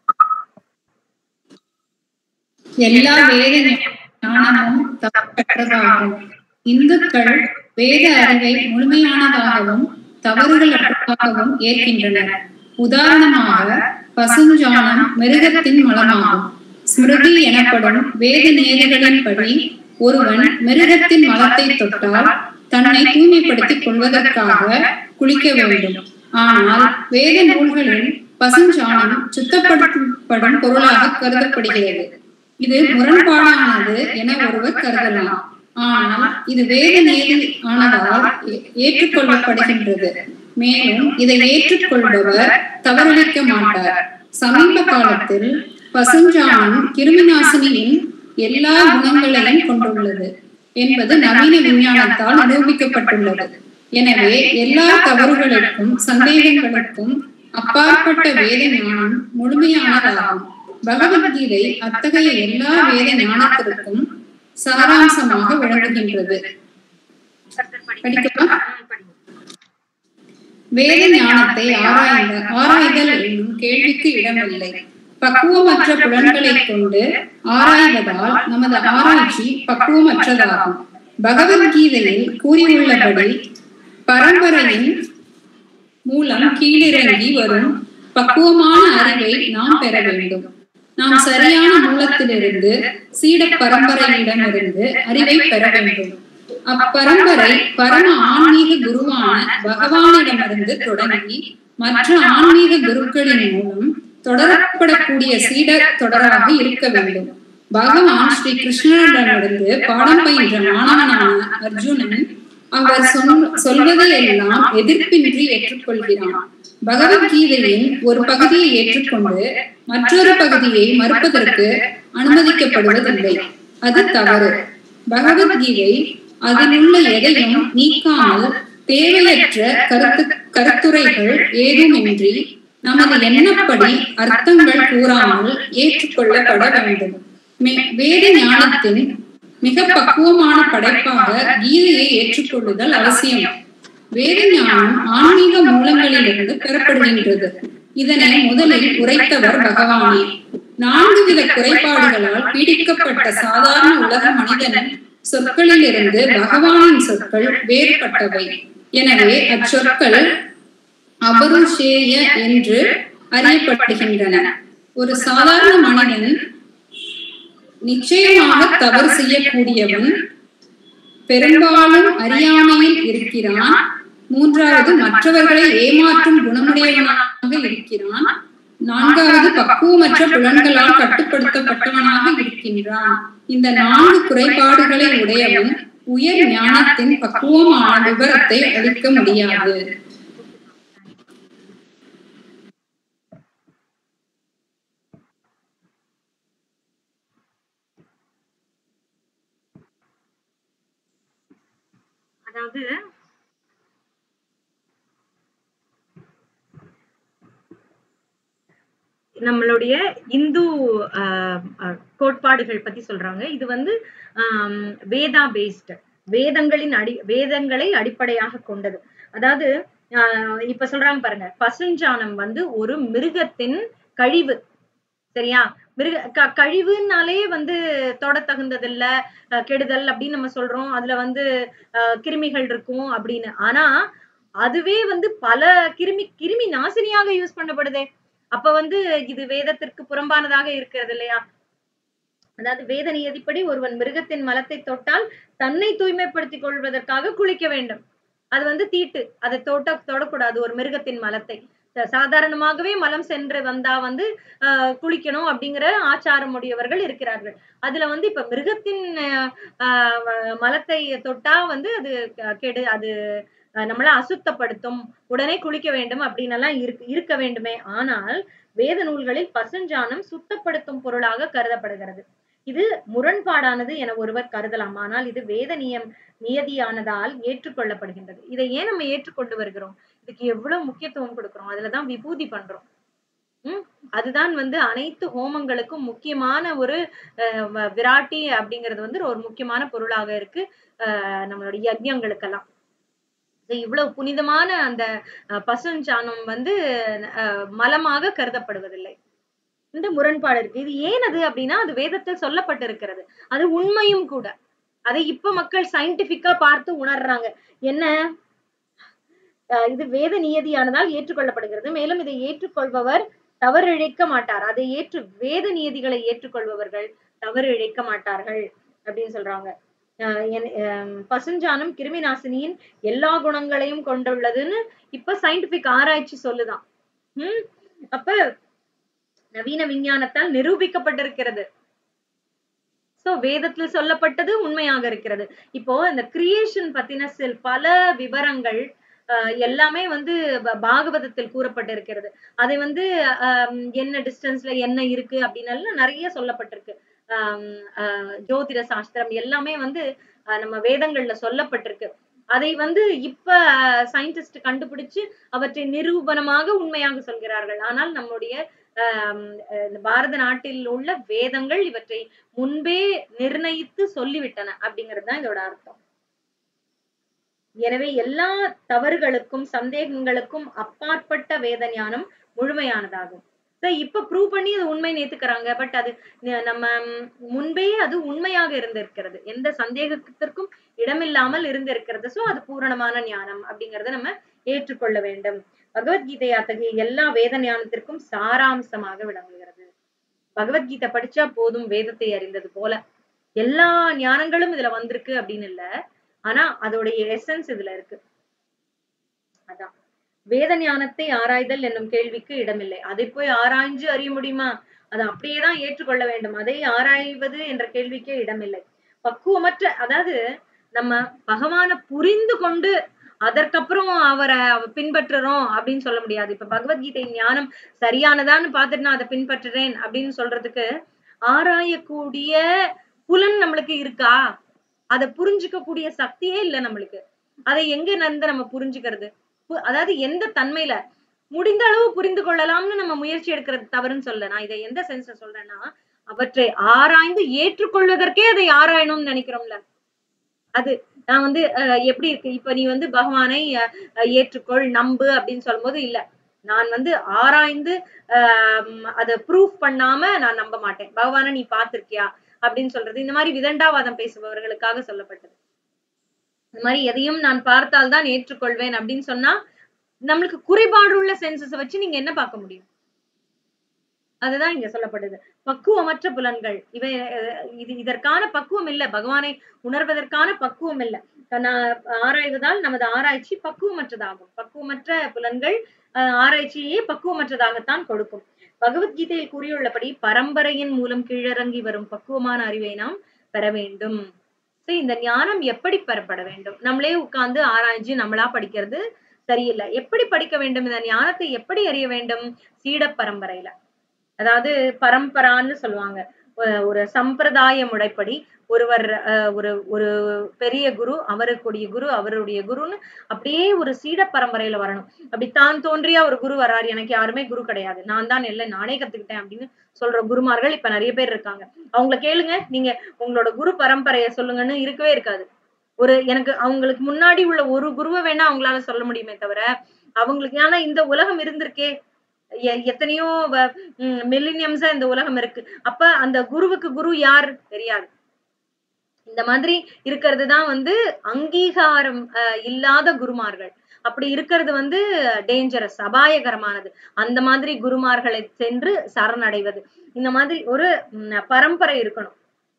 எல்லா வேத ஞானமும் தவறற்றதாகும் இந்துக்கள் வேத அறிவை முழுமையானதாகவும் தவறுகளற்றதாகவும் ஏற்கின்றனர் உதாரணமாக பசுஞ்சாணம் மிருகத்தின் மலமாகும் ஸ்மிருதி எனப்படும் வேத நேர்களின்படி ஒருவன் மிருகத்தின் மலத்தை தொட்டால் தன்னை தூய்மைப்படுத்திக் கொள்வதற்காக குளிக்க வேண்டும் ஆனால் வேத நூல்களில் பசுஞ்சாணம் சுத்தப்படுத்தப்படும் பொருளாக கருதப்படுகிறது இது முரண்பாடானது என ஒருவர் கருதலாம் ஆனால் இது வேத நேரி ஆனதால் ஏ- ஏற்றுக்கொள்ளப்படுகின்றது மேலும் இதை ஏற்றுக்கொள்பவர் தவறளிக்க மாட்டார் சமீப காலத்தில் பசுஞ்சாணம் கிருமிநாசினியின் எல்லா குணங்களையும் கொண்டுள்ளது என்பது நவீன விஞ்ஞானத்தால் நிரூபிக்கப்பட்டுள்ளது எனவே எல்லா தவறுகளுக்கும் சந்தேகங்களுக்கும் அப்பாற்பட்ட வேத ஞானம் முழுமையானதாகும் பகவத்கீதை அத்தகைய எல்லா வேத ஞானத்திற்கும் சாராம்சமாக விளங்குகின்றது படிக்கலாம் ம், படிங்க. வேத ஞானத்தை ஆராய்ந்த ஆராய்தல் என்னும் கேள்விக்கு இடமில்லை பக்குவமற்ற புலன்களைக் கொண்டு ஆராய்வதால் நமது ஆராய்ச்சி பக்குவமற்றதாகும் பகவத்கீதையில் கூறியுள்ளபடி பரம்பரையின் மூலம் கீழிறங்கி வரும் பக்குவமான அறிவை நாம் பெற வேண்டும் நாம் சரியான மூலத்திலிருந்து சீட பரம்பரையிடமிருந்து அறிவை பெற வேண்டும் அப்பரம்பரை பரம ஆன்மீக குருவான பகவானிடமிருந்து தொடங்கி மற்ற ஆன்மீக குருக்களின் மூலம் தொடரப்படக்கூடிய சீடர் தொடராக இருக்க வேண்டும் பகவான் ஸ்ரீ கிருஷ்ணரிடமிருந்து பாடம் பயின்ற மாணவனான அர்ஜுனன் அவர் சொல்- சொல்வதை எல்லாம் எதிர்ப்பின்றி ஏற்றுக்கொள்கிறான் பகவத்கீதையின் ஒரு பகுதியை ஏற்றுக்கொண்டு மற்றொரு பகுதியை மறுப்பதற்கு அனுமதிக்கப்படுவதில்லை அது தவறு பகவத்கீதை அதில் உள்ள எதையும் நீக்காமல் தேவையற்ற கருத்து கருத்துரைகள் ஏதுமின்றி நமது எண்ணப்படி அர்த்தங்கள் கூறாமல் ஏற்றுக்கொள்ளப்பட வேண்டும் மே- வேத ஞானத்தின் மிக பக்குவமான படைப்பாக கீதையை ஏற்றுக்கொள்ளுதல் அவசியம் வேத ஞானம் ஆன்மீக மூலங்களிலிருந்து பெறப்படுகின்றது இதனை முதலில் உரைத்தவர் பகவானே நான்கு வித குறைபாடுகளால் பீடிக்கப்பட்ட சாதாரண உலக மனிதனின் சொற்களிலிருந்து பகவானின் சொற்கள் வேறுபட்டவை எனவே அச்சொற்கள் அபருஷேய என்று அறியப்படுகின்றன ஒரு சாதாரண மனிதன் நிச்சயமாக தவறு செய்யக்கூடியவன் பெரும்பாலும் அறியாமையில் இருக்கிறான் மூன்றாவது மற்றவர்களை ஏமாற்றும் குணமுடையவனாக இருக்கிறான் நான்காவது பக்குவமற்ற புலன்களால் கட்டுப்படுத்தப்பட்டவனாக இருக்கின்றான் இந்த நான்கு குறைபாடுகளை உடையவன் உயர் ஞானத்தின் பக்குவமான விவரத்தை அளிக்க முடியாது அதாவது நம்மளுடைய இந்து ஆஹ், ஆஹ், கோட்பாடுகள் பத்தி சொல்றாங்க இது வந்து ஆம், வேதா பேஸ்ட் வேதங்களின் அடி வேதங்களை அடிப்படையாக கொண்டது அதாவது ஆஹ், இப்ப சொல்றாங்க பாருங்க பசுஞ்சாணம் வந்து ஒரு மிருகத்தின் கழிவு சரியா மிருக க- கழிவுனாலே வந்து தொட தகுந்ததில்ல அஹ் கெடுதல் அப்படின்னு நம்ம சொல்றோம் அதுல வந்து அஹ் கிருமிகள் இருக்கும் அப்படின்னு ஆனா அதுவே வந்து பல கிருமி கிருமி நாசினியாக யூஸ் பண்ணப்படுதே அப்ப வந்து இது வேதத்திற்கு புறம்பானதாக இருக்கிறது இல்லையா அதாவது வேத நியதிப்படி ஒருவன் மிருகத்தின் மலத்தை தொட்டால் தன்னை தூய்மைப்படுத்திக் கொள்வதற்காக குளிக்க வேண்டும் அது வந்து தீட்டு அதை தொட்ட தொடக்கூடாது ஒரு மிருகத்தின் மலத்தை ச- சாதாரணமாகவே மலம் சென்று வந்தா வந்து ஆஹ் குளிக்கணும் அப்படிங்கிற ஆச்சாரம் உடையவர்கள் இருக்கிறார்கள் அதுல வந்து இப்ப மிருகத்தின் ஆஹ் ஆஹ் மலத்தை தொட்டா வந்து அது க- கெடு அது ஆஹ் நம்மள அசுத்தப்படுத்தும் உடனே குளிக்க வேண்டும் அப்படின்னு எல்லாம் இருக்கு இருக்க வேண்டுமே ஆனால் வேத நூல்களில் பசுஞ்சாணம் சுத்தப்படுத்தும் பொருளாக கருதப்படுகிறது இது முரண்பாடானது என ஒருவர் கருதலாம் ஆனால் இது வேத நியம் நியதியானதால் ஏற்றுக்கொள்ளப்படுகின்றது இதை ஏன் நம்ம ஏற்றுக்கொண்டு வருகிறோம் இதுக்கு எவ்வளவு முக்கியத்துவம் கொடுக்கிறோம் அதுலதான் விபூதி பண்றோம் உம் அதுதான் வந்து அனைத்து ஹோமங்களுக்கும் முக்கியமான ஒரு அஹ், வ- விராட்டி அப்படிங்கிறது வந்து ஒரு முக்கியமான பொருளாக இருக்கு அஹ், நம்மளுடைய யஜ்ஞங்களுக்கெல்லாம் இது இவ்வளவு புனிதமான அந்த அஹ், பசுஞ்சாணம் வந்து அஹ், மலமாக கருதப்படுவதில்லை இந்த முரண்பாடு இருக்கு இது ஏனது அப்படின்னா அது வேதத்தில் சொல்லப்பட்டிருக்கிறது அது உண்மையும் கூட அதை இப்ப மக்கள் சயின்டிபிக்கா பார்த்து உணர்றாங்க என்ன அஹ் இது வேத நியதியானதால் ஏற்றுக்கொள்ளப்படுகிறது மேலும் இதை ஏற்றுக்கொள்பவர் தவறு இழைக்க மாட்டார் அதை ஏற்று வேத நியதிகளை ஏற்றுக்கொள்பவர்கள் தவறு இழைக்க மாட்டார்கள் அப்படின்னு சொல்றாங்க அஹ் என்- அஹ் பசுஞ்சாணம் கிருமி நாசினியின் எல்லா குணங்களையும் கொண்டுள்ளதுன்னு இப்ப சயின்டிபிக் ஆராய்ச்சி சொல்லுதான் ஹம் அப்ப நவீன விஞ்ஞானத்தால் நிரூபிக்கப்பட்டிருக்கிறது சோ வேதத்தில் சொல்லப்பட்டது உண்மையாக இருக்கிறது இப்போ இந்த கிரியேஷன் பத்தின சில பல விவரங்கள் ஆஹ் எல்லாமே வந்து ப- பாகவதத்தில் கூறப்பட்டிருக்கிறது அதை வந்து ஆஹ் என்ன டிஸ்டன்ஸ்ல என்ன இருக்கு அப்படின்னு எல்லாம் நிறைய சொல்லப்பட்டிருக்கு ஆஹ் ஆஹ் ஜோதிட சாஸ்திரம் எல்லாமே வந்து ஆஹ் நம்ம வேதங்கள்ல சொல்லப்பட்டிருக்கு அதை வந்து இப்ப சயின்டிஸ்ட் கண்டுபிடிச்சு அவற்றை நிரூபணமாக உண்மையாக சொல்கிறார்கள் ஆனால் நம்முடைய ஆஹ் இந்த பாரத நாட்டில் உள்ள வேதங்கள் இவற்றை முன்பே நிர்ணயித்து சொல்லிவிட்டன அப்படிங்கிறது தான் இதோட அர்த்தம் எனவே எல்லா தவறுகளுக்கும் சந்தேகங்களுக்கும் அப்பாற்பட்ட வேத ஞானம் முழுமையானதாகும் So, இப்ப ப்ரூவ் பண்ணி அது உண்மை ஏத்துக்கிறாங்க பட் அது ந- நம்ம ம், முன்பே அது உண்மையாக இருந்திருக்கிறது எந்த சந்தேகத்திற்கும் இடமில்லாமல் இருந்திருக்கிறது சோ அது பூரணமான ஞானம் அப்படிங்கறத நம்ம ஏற்றுக்கொள்ள வேண்டும் பகவத்கீதை அத்தகைய எல்லா வேத ஞானத்திற்கும் சாராம்சமாக விளங்குகிறது பகவத்கீதை படிச்சா போதும் வேதத்தை அறிந்தது போல எல்லா ஞானங்களும் இதுல வந்திருக்கு அப்படின்னு இல்ல ஆனா அதோடைய எசன்ஸ் இதுல இருக்கு அதான் வேத ஞானத்தை ஆராய்தல் என்னும் கேள்விக்கு இடமில்லை அதை போய் ஆராய்ஞ்சு அறிய முடியுமா அதை அப்படியேதான் ஏற்றுக்கொள்ள வேண்டும் அதை ஆராய்வது என்ற கேள்விக்கே இடமில்லை பக்குவமற்ற அதாவது நம்ம பகவானை புரிந்து கொண்டு அதற்கப்புறம் அவரை பின்பற்றுறோம் அப்படின்னு சொல்ல முடியாது இப்ப பகவத்கீதை ஞானம் சரியானதான்னு பார்த்துட்டு நான் அதை பின்பற்றுறேன் அப்படின்னு சொல்றதுக்கு ஆராயக்கூடிய புலன் நம்மளுக்கு இருக்கா அதை புரிஞ்சுக்க கூடிய சக்தியே இல்ல நம்மளுக்கு அதை எங்க இருந்து நம்ம புரிஞ்சுக்கிறது பு- அதாவது எந்த தன்மையில முடிந்த அளவு புரிந்து கொள்ளலாம்னு நம்ம முயற்சி எடுக்கிறது தவறுன்னு சொல்ல நான் இதை எந்த சென்ஸ்ல சொல்றேன்னா அவற்றை ஆராய்ந்து ஏற்றுக்கொள்வதற்கே அதை ஆராயணும்னு நினைக்கிறோம்ல அது நான் வந்து அஹ், எப்படி இருக்கு இப்ப நீ வந்து பகவானை அஹ், அஹ், ஏற்றுக்கொள் நம்பு அப்படின்னு சொல்லும்போது இல்ல நான் வந்து ஆராய்ந்து ஆஹ் அதை ப்ரூஃப் பண்ணாம நான் நம்ப மாட்டேன் பகவானை நீ பார்த்திருக்கியா அப்படின்னு சொல்றது இந்த மாதிரி விதண்டாவாதம் பேசுபவர்களுக்காக சொல்லப்பட்டது இந்த மாதிரி எதையும் நான் பார்த்தால்தான் ஏற்றுக்கொள்வேன் அப்படின்னு சொன்னா நம்மளுக்கு குறைபாடு உள்ள சென்சஸ வச்சு நீங்க என்ன பார்க்க முடியும் அதுதான் இங்க சொல்லப்படுது பக்குவமற்ற புலன்கள் இவை அஹ், இது இதற்கான பக்குவம் இல்ல பகவானை உணர்வதற்கான பக்குவம் இல்ல நான் ஆராய்வதால் நமது ஆராய்ச்சி பக்குவமற்றதாகும் பக்குவமற்ற புலன்கள் அஹ், ஆராய்ச்சியே பக்குவமற்றதாகத்தான் கொடுக்கும் பகவத்கீதையில் கூறியுள்ளபடி பரம்பரையின் மூலம் கீழிறங்கி வரும் பக்குவமான அறிவை நாம் பெற வேண்டும் So, இந்த ஞானம் எப்படி பெறப்பட வேண்டும் நம்மளே உட்கார்ந்து ஆராய்ஞ்சு நம்மளா படிக்கிறது சரியில்லை எப்படி படிக்க வேண்டும் இந்த ஞானத்தை எப்படி அறிய வேண்டும் சீட பரம்பரையில அதாவது பரம்பரான்னு சொல்லுவாங்க ஒ- ஒரு சம்பிரதாய முறைப்படி ஒருவர் அஹ், ஒரு ஒரு பெரிய குரு அவருக்குடைய குரு அவருடைய குருன்னு அப்படியே ஒரு சீட பரம்பரையில வரணும் அப்படி தான் தோன்றியா ஒரு குரு வர்றாரு எனக்கு யாருமே குரு கிடையாது நான் தான் எல்லாம் நானே கத்துக்கிட்டேன் அப்படின்னு சொல்ற குருமார்கள் இப்ப நிறைய பேர் இருக்காங்க அவங்கள கேளுங்க நீங்க உங்களோட குரு பரம்பரைய சொல்லுங்கன்னு இருக்கவே இருக்காது ஒரு எனக்கு அவங்களுக்கு முன்னாடி உள்ள ஒரு குருவை வேணா அவங்களால சொல்ல முடியுமே தவிர அவங்களுக்கு ஏன்னா இந்த உலகம் இருந்திருக்கே எ- எத்தனையோ மில்லினியம்ஸா இந்த உலகம் இருக்கு அப்ப அந்த குருவுக்கு குரு யார் தெரியாது இந்த மாதிரி இருக்கிறது தான் வந்து அங்கீகாரம் அஹ், இல்லாத குருமார்கள் அப்படி இருக்கிறது வந்து டேஞ்சரஸ் அபாயகரமானது அந்த மாதிரி குருமார்களை சென்று சரணடைவது இந்த மாதிரி ஒரு ம், பரம்பரை இருக்கணும்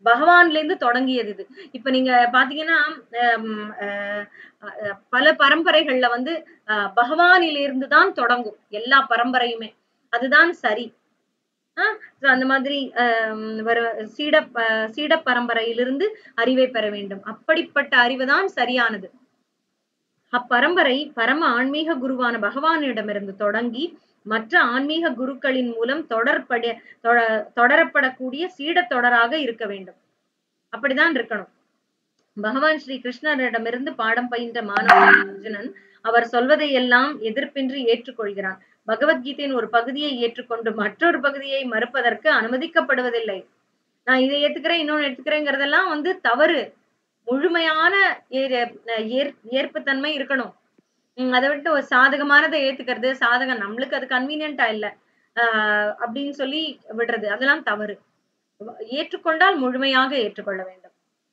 பகவான்ல இருந்து தொடங்கியது இது இப்ப நீங்க பாத்தீங்கன்னா ஹம், அஹ், அஹ், பல பரம்பரைகள்ல வந்து அஹ், பகவானிலிருந்து தான் தொடங்கும் எல்லா பரம்பரையுமே அதுதான் சரி ஆஹ் so அந்த மாதிரி ஆஹ் வர சீட ப- சீட பரம்பரையிலிருந்து அறிவை பெற வேண்டும் அப்படிப்பட்ட அறிவுதான் சரியானது அப்பரம்பரை பரம ஆன்மீக குருவான பகவானிடமிருந்து தொடங்கி மற்ற ஆன்மீக குருக்களின் மூலம் தொடர்பட தொட- தொடரப்படக்கூடிய சீடத் தொடராக இருக்க வேண்டும் அப்படிதான் இருக்கணும் பகவான் ஸ்ரீ கிருஷ்ணரிடமிருந்து பாடம் பயின்ற மாணவன் அர்ஜுனன் அவர் சொல்வதை எல்லாம் எதிர்ப்பின்றி ஏற்றுக்கொள்கிறான் பகவத்கீதையின் ஒரு பகுதியை ஏற்றுக்கொண்டு மற்றொரு பகுதியை மறுப்பதற்கு அனுமதிக்கப்படுவதில்லை நான் இதை ஏத்துக்கிறேன் இன்னொன்னு எடுத்துக்கிறேங்கிறதெல்லாம் வந்து தவறு முழுமையான ஏ- ஏற்- ஏற்புத்தன்மை இருக்கணும் உம் அதை விட்டு ஒரு சாதகமானதை ஏத்துக்கிறது சாதகம் நம்மளுக்கு அது கன்வீனியன்டா இல்ல ஆஹ் அப்படின்னு சொல்லி விடுறது அதெல்லாம் தவறு ஏற்றுக்கொண்டால் முழுமையாக ஏற்றுக்கொள்ள வேண்டும்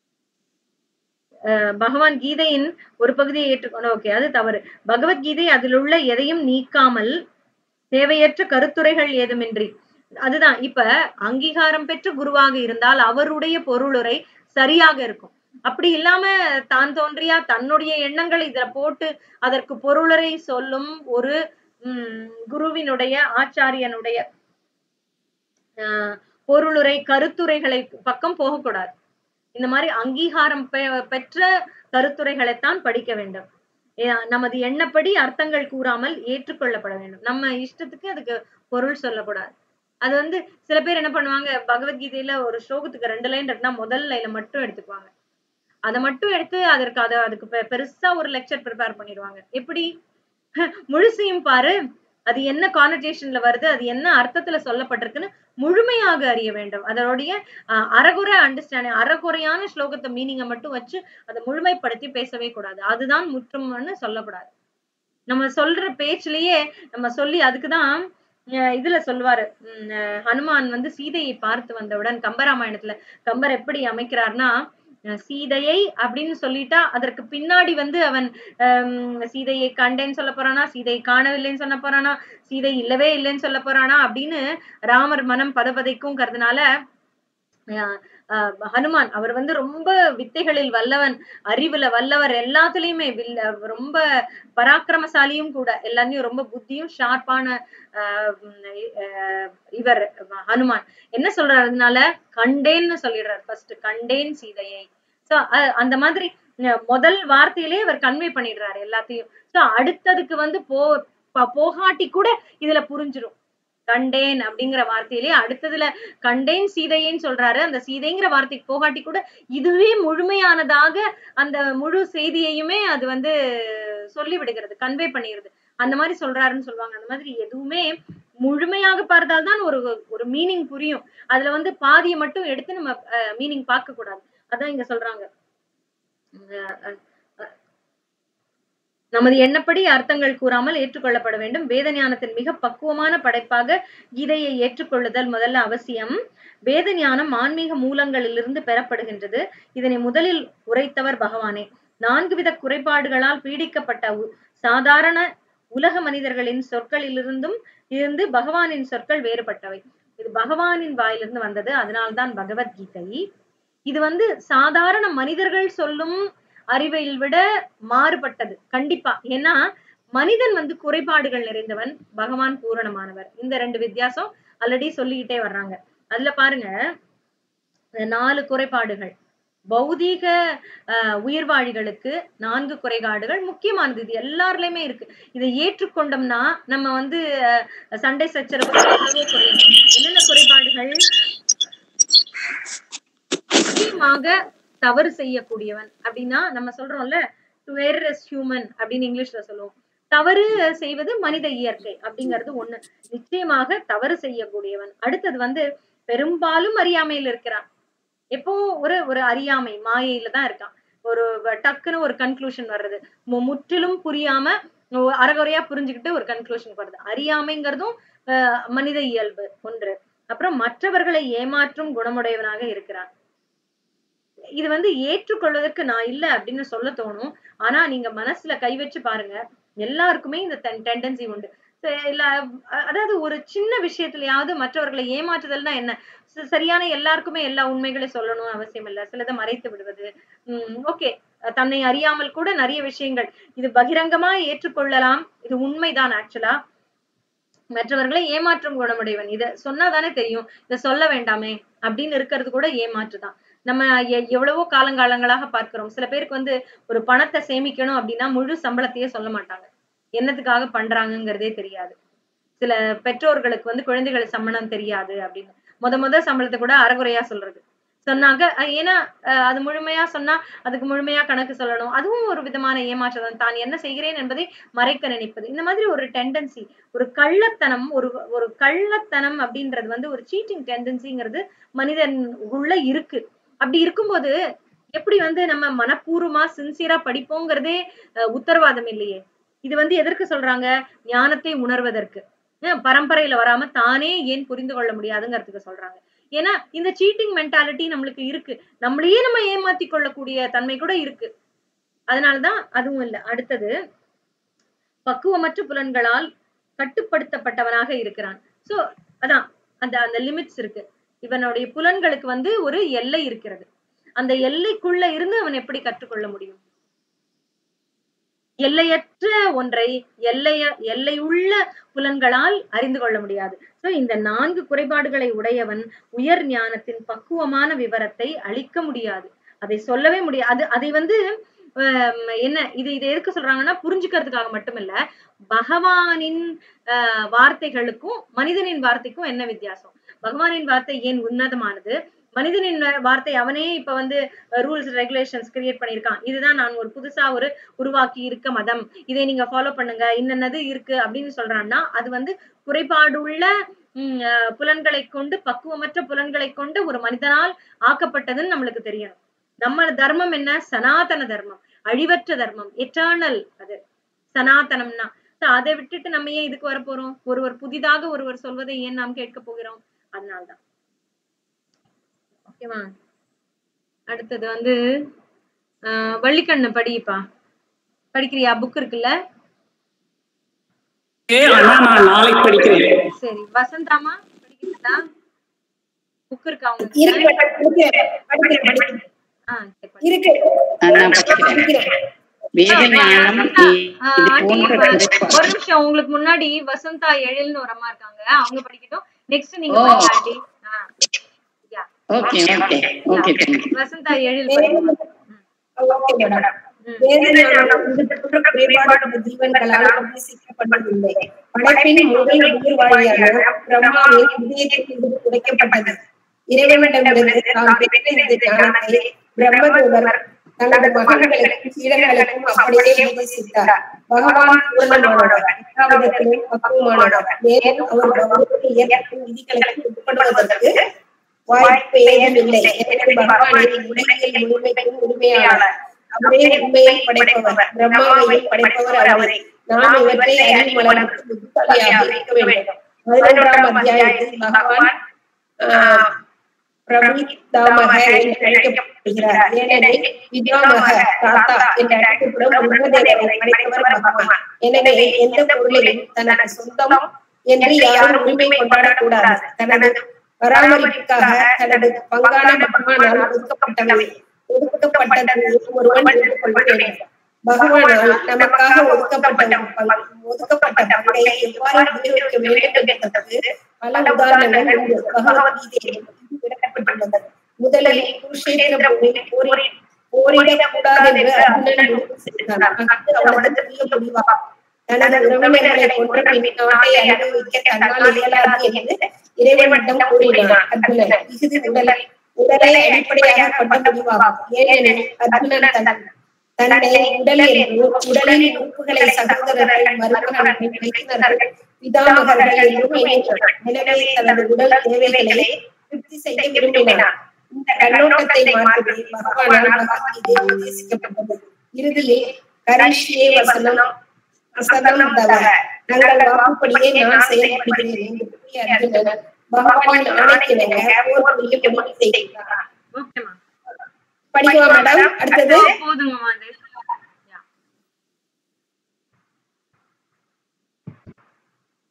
ஆஹ் பகவான் கீதையின் ஒரு பகுதியை ஏற்றுக்கொண்டு ஓகே அது தவறு பகவத்கீதை அதில் உள்ள எதையும் நீக்காமல் தேவையற்ற கருத்துரைகள் ஏதுமின்றி அதுதான் இப்ப அங்கீகாரம் பெற்ற குருவாக இருந்தால் அவருடைய பொருளுரை சரியாக இருக்கும் அப்படி இல்லாம தான் தோன்றியா தன்னுடைய எண்ணங்களை இதுல போட்டு அதற்கு பொருளுரை சொல்லும் ஒரு உம் குருவினுடைய ஆச்சாரியனுடைய ஆஹ் பொருளுரை கருத்துரைகளை பக்கம் போகக்கூடாது இந்த மாதிரி அங்கீகாரம் பெ- பெற்ற கருத்துரைகளைத்தான் படிக்க வேண்டும் ஏ- நமது எண்ணப்படி அர்த்தங்கள் கூறாமல் ஏற்றுக்கொள்ளப்பட வேண்டும் நம்ம இஷ்டத்துக்கு அதுக்கு பொருள் சொல்லக்கூடாது அது வந்து சில பேர் என்ன பண்ணுவாங்க பகவத்கீதையில ஒரு ஸ்லோகத்துக்கு ரெண்டு லைன் இருக்குன்னா முதல் லைன்ல மட்டும் எடுத்துக்குவாங்க அதை மட்டும் எடுத்து அதற்கு அதை அதுக்கு பெ- பெருசா ஒரு லெக்சர் ப்ரிப்பேர் பண்ணிடுவாங்க எப்படி முழுசையும் பாரு அது என்ன கானடேஷன்ல வருது அது என்ன அர்த்தத்துல சொல்லப்பட்டிருக்குன்னு முழுமையாக அறிய வேண்டும் அதனுடைய அஹ், அறகுறை அண்டர்ஸ்டாண்டிங் அறகுறையான ஸ்லோகத்தை மீனிங்கை மட்டும் வச்சு அதை முழுமைப்படுத்தி பேசவே கூடாது அதுதான் முற்றும்னு சொல்லக்கூடாது நம்ம சொல்ற பேச்சுலயே நம்ம சொல்லி அதுக்குதான் அஹ், இதுல சொல்லுவாரு உம், அஹ், ஹனுமான் வந்து சீதையை பார்த்து வந்தவுடன் கம்பராமாயணத்துல கம்பர் எப்படி அமைக்கிறார்னா அஹ், சீதையை அப்படின்னு சொல்லிட்டா அதற்கு பின்னாடி வந்து அவன் ஹம், சீதையை கண்டேன்னு சொல்ல போறானா சீதையை காணவில்லைன்னு சொல்ல போறானா சீதை இல்லவே இல்லைன்னு சொல்ல போறானா அப்படின்னு ராமர் மனம் பதபதைக்கும்ங்கிறதுனால அஹ் அஹ் ஹனுமான் அவர் வந்து ரொம்ப வித்தைகளில் வல்லவன் அறிவுல வல்லவர் எல்லாத்துலயுமே வில்ல ரொம்ப பராக்கிரமசாலியும் கூட எல்லாத்தையும் ரொம்ப புத்தியும் ஷார்ப்பான இவர் ஹனுமான் என்ன சொல்றாரு அதனால கண்டேன்னு சொல்லிடுறாரு ஃபர்ஸ்ட் கண்டேன் சீதையை சோ அந்த மாதிரி அஹ் முதல் வார்த்தையிலே அவர் கன்வே பண்ணிடுறாரு எல்லாத்தையும் சோ அடுத்ததுக்கு வந்து போ ப- போகாட்டி கூட இதுல புரிஞ்சிரும் கண்டேன் அப்படிங்கிற வார்த்தையிலே அடுத்ததுல கண்டேன் சீதையேன்னு சொல்றாரு அந்த சீதைங்கிற வார்த்தைக்கு போகாட்டி கூட இதுவே முழுமையானதாக அந்த முழு செய்தியையுமே அது வந்து சொல்லி விடுகிறது கன்வே பண்ணிடுது அந்த மாதிரி சொல்றாருன்னு சொல்லுவாங்க அந்த மாதிரி எதுவுமே முழுமையாக பார்த்தால்தான் ஒரு ஒரு மீனிங் புரியும் அதுல வந்து பாதியை மட்டும் எடுத்து நம்ம மீனிங் பார்க்க கூடாது அதான் இங்க சொல்றாங்க அஹ் அஹ் அஹ் நமது எண்ணப்படி அர்த்தங்கள் கூறாமல் ஏற்றுக்கொள்ளப்பட வேண்டும் வேத ஞானத்தின் மிக பக்குவமான படைப்பாக கீதையை ஏற்றுக்கொள்ளுதல் முதல்ல அவசியம் வேத ஞானம் ஆன்மீக மூலங்களிலிருந்து பெறப்படுகின்றது இதனை முதலில் உரைத்தவர் பகவானே நான்கு வித குறைபாடுகளால் பீடிக்கப்பட்ட உ- சாதாரண உலக மனிதர்களின் சொற்களிலிருந்தும் இருந்து பகவானின் சொற்கள் வேறுபட்டவை இது பகவானின் வாயிலிருந்து வந்தது அதனால்தான் பகவத்கீதை இது வந்து சாதாரண மனிதர்கள் சொல்லும் அறிவையில் விட மாறுபட்டது கண்டிப்பா ஏன்னா மனிதன் வந்து குறைபாடுகள் நிறைந்தவன் பகவான் பூரணமானவர் இந்த ரெண்டு வித்தியாசம் ஆல்ரெடி சொல்லிக்கிட்டே வர்றாங்க அதுல பாருங்க இந்த நாலு குறைபாடுகள் பௌதீக அஹ், உயிர்வாழிகளுக்கு நான்கு குறைபாடுகள் முக்கியமானது இது எல்லாருலயுமே இருக்கு இதை ஏற்றுக்கொண்டோம்னா நம்ம வந்து அஹ், சண்டை சச்சரவு எவ்வளவோ குறையும் என்னென்ன குறைபாடுகள் முக்கியமாக தவறு செய்யக்கூடியவன் அப்படின்னா நம்ம சொல்றோம்ல டு வேர் ஹியூமன் அப்படின்னு இங்கிலீஷ்ல சொல்லுவோம் தவறு செய்வது மனித இயற்கை அப்படிங்கிறது ஒண்ணு நிச்சயமாக தவறு செய்யக்கூடியவன் அடுத்தது வந்து பெரும்பாலும் அறியாமையில் இருக்கிறான் எப்போ ஒரு ஒரு அறியாமை மாயையில தான் இருக்கான் ஒரு வ- டக்குன்னு ஒரு கன்க்ளூஷன் வர்றது மு- முற்றிலும் புரியாம ஒ- அரைகுறையா புரிஞ்சுக்கிட்டு ஒரு கன்க்ளூஷன் வருது அறியாமைங்கிறதும் அஹ், மனித இயல்பு ஒன்று அப்புறம் மற்றவர்களை ஏமாற்றும் குணமுடையவனாக இருக்கிறான் இது வந்து ஏற்றுக்கொள்வதற்கு நான் இல்ல அப்படின்னு சொல்ல தோணும் ஆனா நீங்க மனசுல கை வச்சு பாருங்க எல்லாருக்குமே இந்த டெண்டன்சி உண்டு ச- இல்ல அ- அதாவது ஒரு சின்ன விஷயத்துலயாவது மற்றவர்களை ஏமாற்றுதல்னா என்ன ச- சரியான எல்லாருக்குமே எல்லா உண்மைகளையும் சொல்லணும் அவசியம் இல்ல சிலதை மறைத்து விடுவது உம் ஓகே தன்னை அறியாமல் கூட நிறைய விஷயங்கள் இது பகிரங்கமா ஏற்றுக்கொள்ளலாம் இது உண்மைதான் ஆக்சுவலா மற்றவர்களை ஏமாற்றும் குணமுடையவன் இத சொன்னாதானே தெரியும் இத சொல்ல வேண்டாமே அப்படின்னு இருக்கிறது கூட ஏமாற்றுதான் நம்ம எ- எவ்வளவோ காலங்காலங்களாக பார்க்கிறோம் சில பேருக்கு வந்து ஒரு பணத்தை சேமிக்கணும் அப்படின்னா முழு சம்பளத்தையே சொல்ல மாட்டாங்க என்னத்துக்காக பண்றாங்கங்கிறதே தெரியாது சில பெற்றோர்களுக்கு வந்து குழந்தைகள் சம்பளம் தெரியாது அப்படின்னு முத முத சம்பளத்தை கூட அறகுறையா சொல்றது சொன்னாங்க அஹ் ஏன்னா அஹ் அது முழுமையா சொன்னா அதுக்கு முழுமையா கணக்கு சொல்லணும் அதுவும் ஒரு விதமான ஏமாற்றம் தான் என்ன செய்கிறேன் என்பதை மறைக்க நினைப்பது இந்த மாதிரி ஒரு டெண்டன்சி ஒரு கள்ளத்தனம் ஒரு ஒரு கள்ளத்தனம் அப்படின்றது வந்து ஒரு சீட்டிங் டெண்டன்சிங்கிறது மனிதன் உள்ள இருக்கு அப்படி இருக்கும்போது எப்படி வந்து நம்ம மனப்பூர்வமா சின்சியரா படிப்போங்கிறதே அஹ், உத்தரவாதம் இல்லையே இது வந்து எதற்கு சொல்றாங்க ஞானத்தை உணர்வதற்கு அஹ், பரம்பரையில வராம தானே ஏன் புரிந்து கொள்ள முடியாதுங்கிறதுக்கு சொல்றாங்க ஏன்னா இந்த சீட்டிங் மென்டாலிட்டி நம்மளுக்கு இருக்கு நம்மளையே நம்ம ஏமாத்தி கொள்ளக்கூடிய தன்மை கூட இருக்கு அதனாலதான் அதுவும் இல்ல அடுத்தது பக்குவமற்ற புலன்களால் கட்டுப்படுத்தப்பட்டவனாக இருக்கிறான் சோ அதான் அந்த அந்த லிமிட்ஸ் இருக்கு இவனுடைய புலன்களுக்கு வந்து ஒரு எல்லை இருக்கிறது அந்த எல்லைக்குள்ள இருந்து அவன் எப்படி கற்றுக்கொள்ள முடியும் எல்லையற்ற ஒன்றை எல்லைய எல்லையுள்ள புலன்களால் அறிந்து கொள்ள முடியாது சோ இந்த நான்கு குறைபாடுகளை உடையவன் உயர் ஞானத்தின் பக்குவமான விவரத்தை அளிக்க முடியாது அதை சொல்லவே முடியாது அது அதை வந்து ஆஹ் என்ன இது இது எதுக்கு சொல்றாங்கன்னா புரிஞ்சுக்கிறதுக்காக மட்டுமில்ல பகவானின் ஆஹ் வார்த்தைகளுக்கும் மனிதனின் வார்த்தைக்கும் என்ன வித்தியாசம் பகவானின் வார்த்தை ஏன் உன்னதமானது மனிதனின் வார்த்தை அவனே இப்ப வந்து ரூல்ஸ் ரெகுலேஷன்ஸ் கிரியேட் பண்ணியிருக்கான் இதுதான் நான் ஒரு புதுசா ஒரு உருவாக்கி இருக்க மதம் இதை நீங்க ஃபாலோ பண்ணுங்க இன்னென்னது இருக்கு அப்படின்னு சொல்றான்னா அது வந்து குறைபாடுள்ள உம் அஹ் புலன்களை கொண்டு பக்குவமற்ற புலன்களை கொண்டு ஒரு மனிதனால் ஆக்கப்பட்டதுன்னு நம்மளுக்கு தெரியணும் நம்ம தர்மம் என்ன சனாதன தர்மம் அழிவற்ற தர்மம் எட்டர்னல் அது சனாதனம்னா So அதை விட்டுட்டு நம்ம ஏன் இதுக்கு வர போறோம் ஒருவர் புதிதாக ஒருவர் சொல்வதை ஏன் நாம் கேட்க போகிறோம் அதனால்தான் ஓகேவா அடுத்தது வந்து ஆஹ் வள்ளிக்கண்ணு படிப்பா படிக்கிறியா புக் இருக்குல்ல ஆனா நான் நாளைக்கு படிக்கிறேன் சரி வசந்தாமா படிக்கிறீங்களா புக் இருக்கா உங்களுக்கு இருக்கு படிக்கிறேன், படிக்கிறேன், படிக்கிறேன். ஆ சரி படி. இருக்கு நான் படிக்கிறேன் படிக்கிறேன். வேத ஞானம் வசந்தா, இ- ஆ, இது ஆண்டி, போன்ற இப்ப குறைபாடு. ஒரு நிமிஷம் உங்களுக்கு முன்னாடி வசந்தா எழில்னு ஒரு அம்மா இருக்காங்க அவங்க படிக்கட்டும் நெக்ஸ்ட் நீங்க ஓ. படிங்க ஆண்டி ஆ. Yeah. Okay okay okay thank you Vasantha Ezhil படிங்க ஓகே மேடம் ம். வேதஞானம் இது போன்ற குறைபாடுள்ள ஜீவன்களால் உபதேசிக்கப்படவில்லை படைப்பின் முதல் உயிர் வாழியான பிரம்மாவின் இதயத்திலிருந்து உடைக்கப்பட்டது இறைவனிடமிருந்து தாம் பெற்ற இந்த ஞானத்தை பிரம்மதேவர் தனது மகன்களுக்கும் சீடர்களுக்கும் அப்படியே உபதேசித்தார் பகவான் பூர்ணமானவர் எல்லாவிதத்திலும் பக்குவமானவர் மேலும் அவர் பகவானுக்கு ஏற்படும் விதிகளுக்கு உட்படுவதற்கு வாய்ப்பு ஏதுமில்லை எனவே பகவானின் உலகியல் முழுமைக்கும் உரிமையாளர் அவரே உண்மையை படைப்பவர் பிரம்மாவையும் படைப்பவர் அவரே நாம் இவற்றை அறியும் அளவுக்கு புத்திசாலியாக இருக்க வேண்டும் பதினொன்றாம் அத்தியாயத்தில் பகவான் ஆஹ், பிரமிதாமக என்று அழைக்கப்படுகிறார் ஏனெனில் விதாமக தாத்தா என்று அழைக்கப்படும் பிரம்மதேவரை படைத்தவர் பகவான் எனவே எந்த பொருளையும் தனது சொந்தம் என்று யாரும் உரிமை கொண்டாடக்கூடாது தனது பராமரிப்புக்காக தனது பங்கான பகவானால் ஒதுக்கப்பட்டவை ஒதுக்கப்பட்டது ஒருவன் ஏற்றுக்கொள்ள வேண்டும் பகவானால் நமக்காக ஒதுக்கப்பட்ட ஒரு பங்கு- ஒதுக்கப்பட்ட பங்கை எவ்வாறு உபயோகிக்க வேண்டும் என்பதற்கு பல உதாரணங்கள் உண்டு பகவத்கீதையில் இது விளக்கப்பட்டுள்ளது முதலில் குருஷேத்திர போரில் போரி போரிடக்கூடாது என்று அர்ஜுனன் முடிவு செய்தான் அது அவனது பெரிய முடிவாகும் தனது உறவினர்களை கொன்ற பின் நாட்டை அனுபவிக்க தன்னால் இயலாது என்று இறைவனிடம் கூறினான் அர்ஜுனன் இது உடல் உடலை அடிப்படையாக கொண்ட முடிவாகும் ஏனெனில் அர்ஜுனன் தன் தன்னை உடல் என்றும் உடலின் உறுப்புகளை சகோதரர்கள் மருமகர்கள் மைத்தினர்கள் பிதாமகர்கள் என்றும் எண்ணினார் எனவே தனது உடல் தேவைகளை திருப்தி செய்ய விரும்பினார் இந்த கண்ணோட்டத்தை மாற்றி பகவானால் பகவத்கீதை உபதேசிக்கப்பட்டது இறுதியில் கரிஷ்யே வசனம் அசதம் தவ தங்கள் வாக்குப்படியே நான் செயல்படுகிறேன் என்று கூறிய அர்ஜுனன் பகவானின் ஆணைக்கிணங்க போர் புரிய முடிவு செய்கிறார் ஓகேமா படிக்குவா மேடம் அடுத்தது போதுங்கம்மா அது Yeah.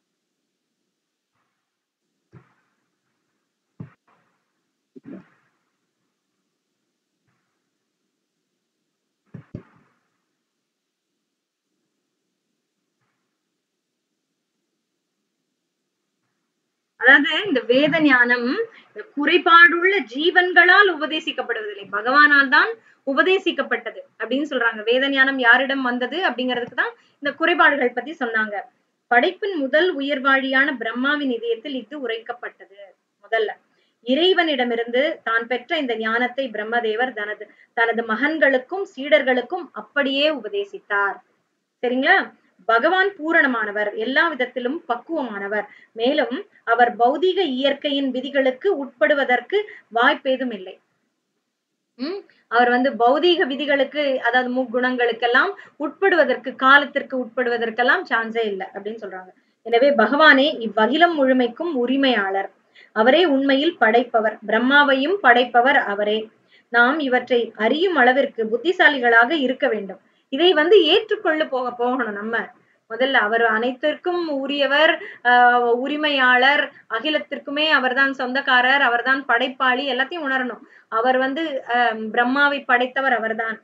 அதாவது இந்த வேத ஞானம் குறைபாடுள்ள ஜீவன்களால் உபதேசிக்கப்படுவதில்லை பகவானால் தான் உபதேசிக்கப்பட்டது அப்படின்னு சொல்றாங்க வேத ஞானம் யாரிடம் வந்தது அப்படிங்கிறதுக்கு தான் இந்த குறைபாடுகள் பத்தி சொன்னாங்க படைப்பின் முதல் உயர்வாழியான பிரம்மாவின் இதயத்தில் இது உரைக்கப்பட்டது முதல்ல இறைவனிடமிருந்து தான் பெற்ற இந்த ஞானத்தை பிரம்மதேவர் தனது தனது மகன்களுக்கும் சீடர்களுக்கும் அப்படியே உபதேசித்தார் சரிங்களா பகவான் பூரணமானவர் எல்லா விதத்திலும் பக்குவமானவர் மேலும் அவர் பௌதீக இயற்கையின் விதிகளுக்கு உட்படுவதற்கு வாய்ப்பேதும் இல்லை உம் அவர் வந்து பௌதீக விதிகளுக்கு அதாவது முக்குணங்களுக்கெல்லாம் உட்படுவதற்கு காலத்திற்கு உட்படுவதற்கெல்லாம் சான்ஸே இல்லை அப்படின்னு சொல்றாங்க எனவே பகவானே இவ்வகிலம் முழுமைக்கும் உரிமையாளர் அவரே உண்மையில் படைப்பவர் பிரம்மாவையும் படைப்பவர் அவரே நாம் இவற்றை அறியும் அளவிற்கு புத்திசாலிகளாக இருக்க வேண்டும் இதை வந்து ஏற்றுக்கொள்ள போக போகணும் நம்ம முதல்ல அவர் அனைத்திற்கும் உரியவர் ஆஹ் உரிமையாளர் அகிலத்திற்குமே அவர்தான் சொந்தக்காரர் அவர்தான் படைப்பாளி எல்லாத்தையும் உணரணும் அவர் வந்து ஆஹ் பிரம்மாவை படைத்தவர் அவர்தான்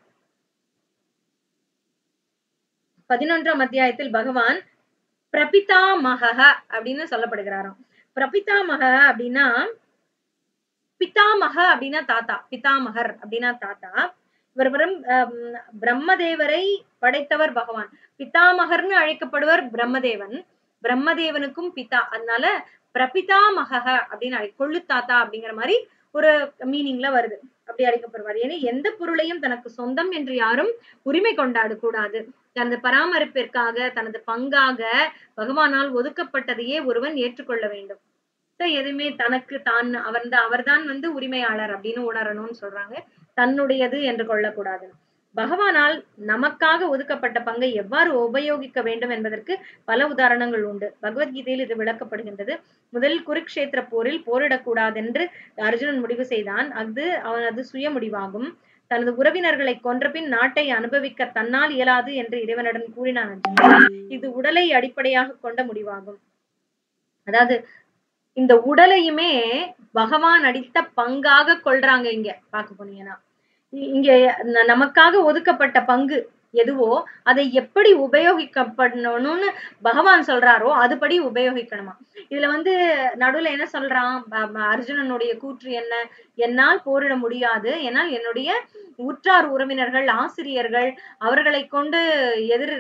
பதினொன்றாம் அத்தியாயத்தில் பகவான் பிரபிதாமக அப்படின்னு சொல்லப்படுகிறாராம் பிரபிதாமக அப்படின்னா பிதாமக அப்படின்னா தாத்தா பிதாமகர் அப்படின்னா தாத்தா இவர் வரும் பிரம்மதேவரை படைத்தவர் பகவான் பிதாமகர்னு அழைக்கப்படுவர் பிரம்மதேவன் பிரம்மதேவனுக்கும் பிதா அதனால பிரபிதாமக அப்படின்னு அழை கொள்ளு தாத்தா அப்படிங்கிற மாதிரி ஒரு மீனிங்ல வருது அப்படி அழைக்கப்படுவார் ஏன்னா எந்த பொருளையும் தனக்கு சொந்தம் என்று யாரும் உரிமை கொண்டாட கூடாது தனது பராமரிப்பிற்காக தனது பங்காக பகவானால் ஒதுக்கப்பட்டதையே ஒருவன் ஏற்றுக்கொள்ள வேண்டும் எதுவுமே தனக்கு தான் அவர் அவர்தான் வந்து உரிமையாளர் அப்படின்னு உணரணும்னு சொல்றாங்க தன்னுடையது என்று கொள்ளக்கூடாது பகவானால் நமக்காக ஒதுக்கப்பட்ட பங்கை எவ்வாறு உபயோகிக்க வேண்டும் என்பதற்கு பல உதாரணங்கள் உண்டு பகவத்கீதையில் இது விளக்கப்படுகின்றது முதலில் குருக்ஷேத்திர போரில் போரிடக்கூடாதென்று அர்ஜுனன் முடிவு செய்தான் அது அவனது சுய முடிவாகும் தனது உறவினர்களை கொன்றபின் நாட்டை அனுபவிக்க தன்னால் இயலாது என்று இறைவனிடம் கூறினான் இது உடலை அடிப்படையாக கொண்ட முடிவாகும் அதாவது இந்த உடலையுமே பகவான் அடித்த பங்காக கொள்றாங்க இங்க பார்க்க போனீங்கன்னா இங்க நமக்காக ஒதுக்கப்பட்ட பங்கு எதுவோ அதை எப்படி உபயோகிக்கப்படணும்னு பகவான் சொல்றாரோ அதுபடி உபயோகிக்கணுமா இதுல வந்து நடுவுல என்ன சொல்றான் அர்ஜுனனுடைய கூற்று என்ன என்னால் போரிட முடியாது என்னால் என்னுடைய உற்றார் உறவினர்கள் ஆசிரியர்கள் அவர்களை கொண்டு எதிர்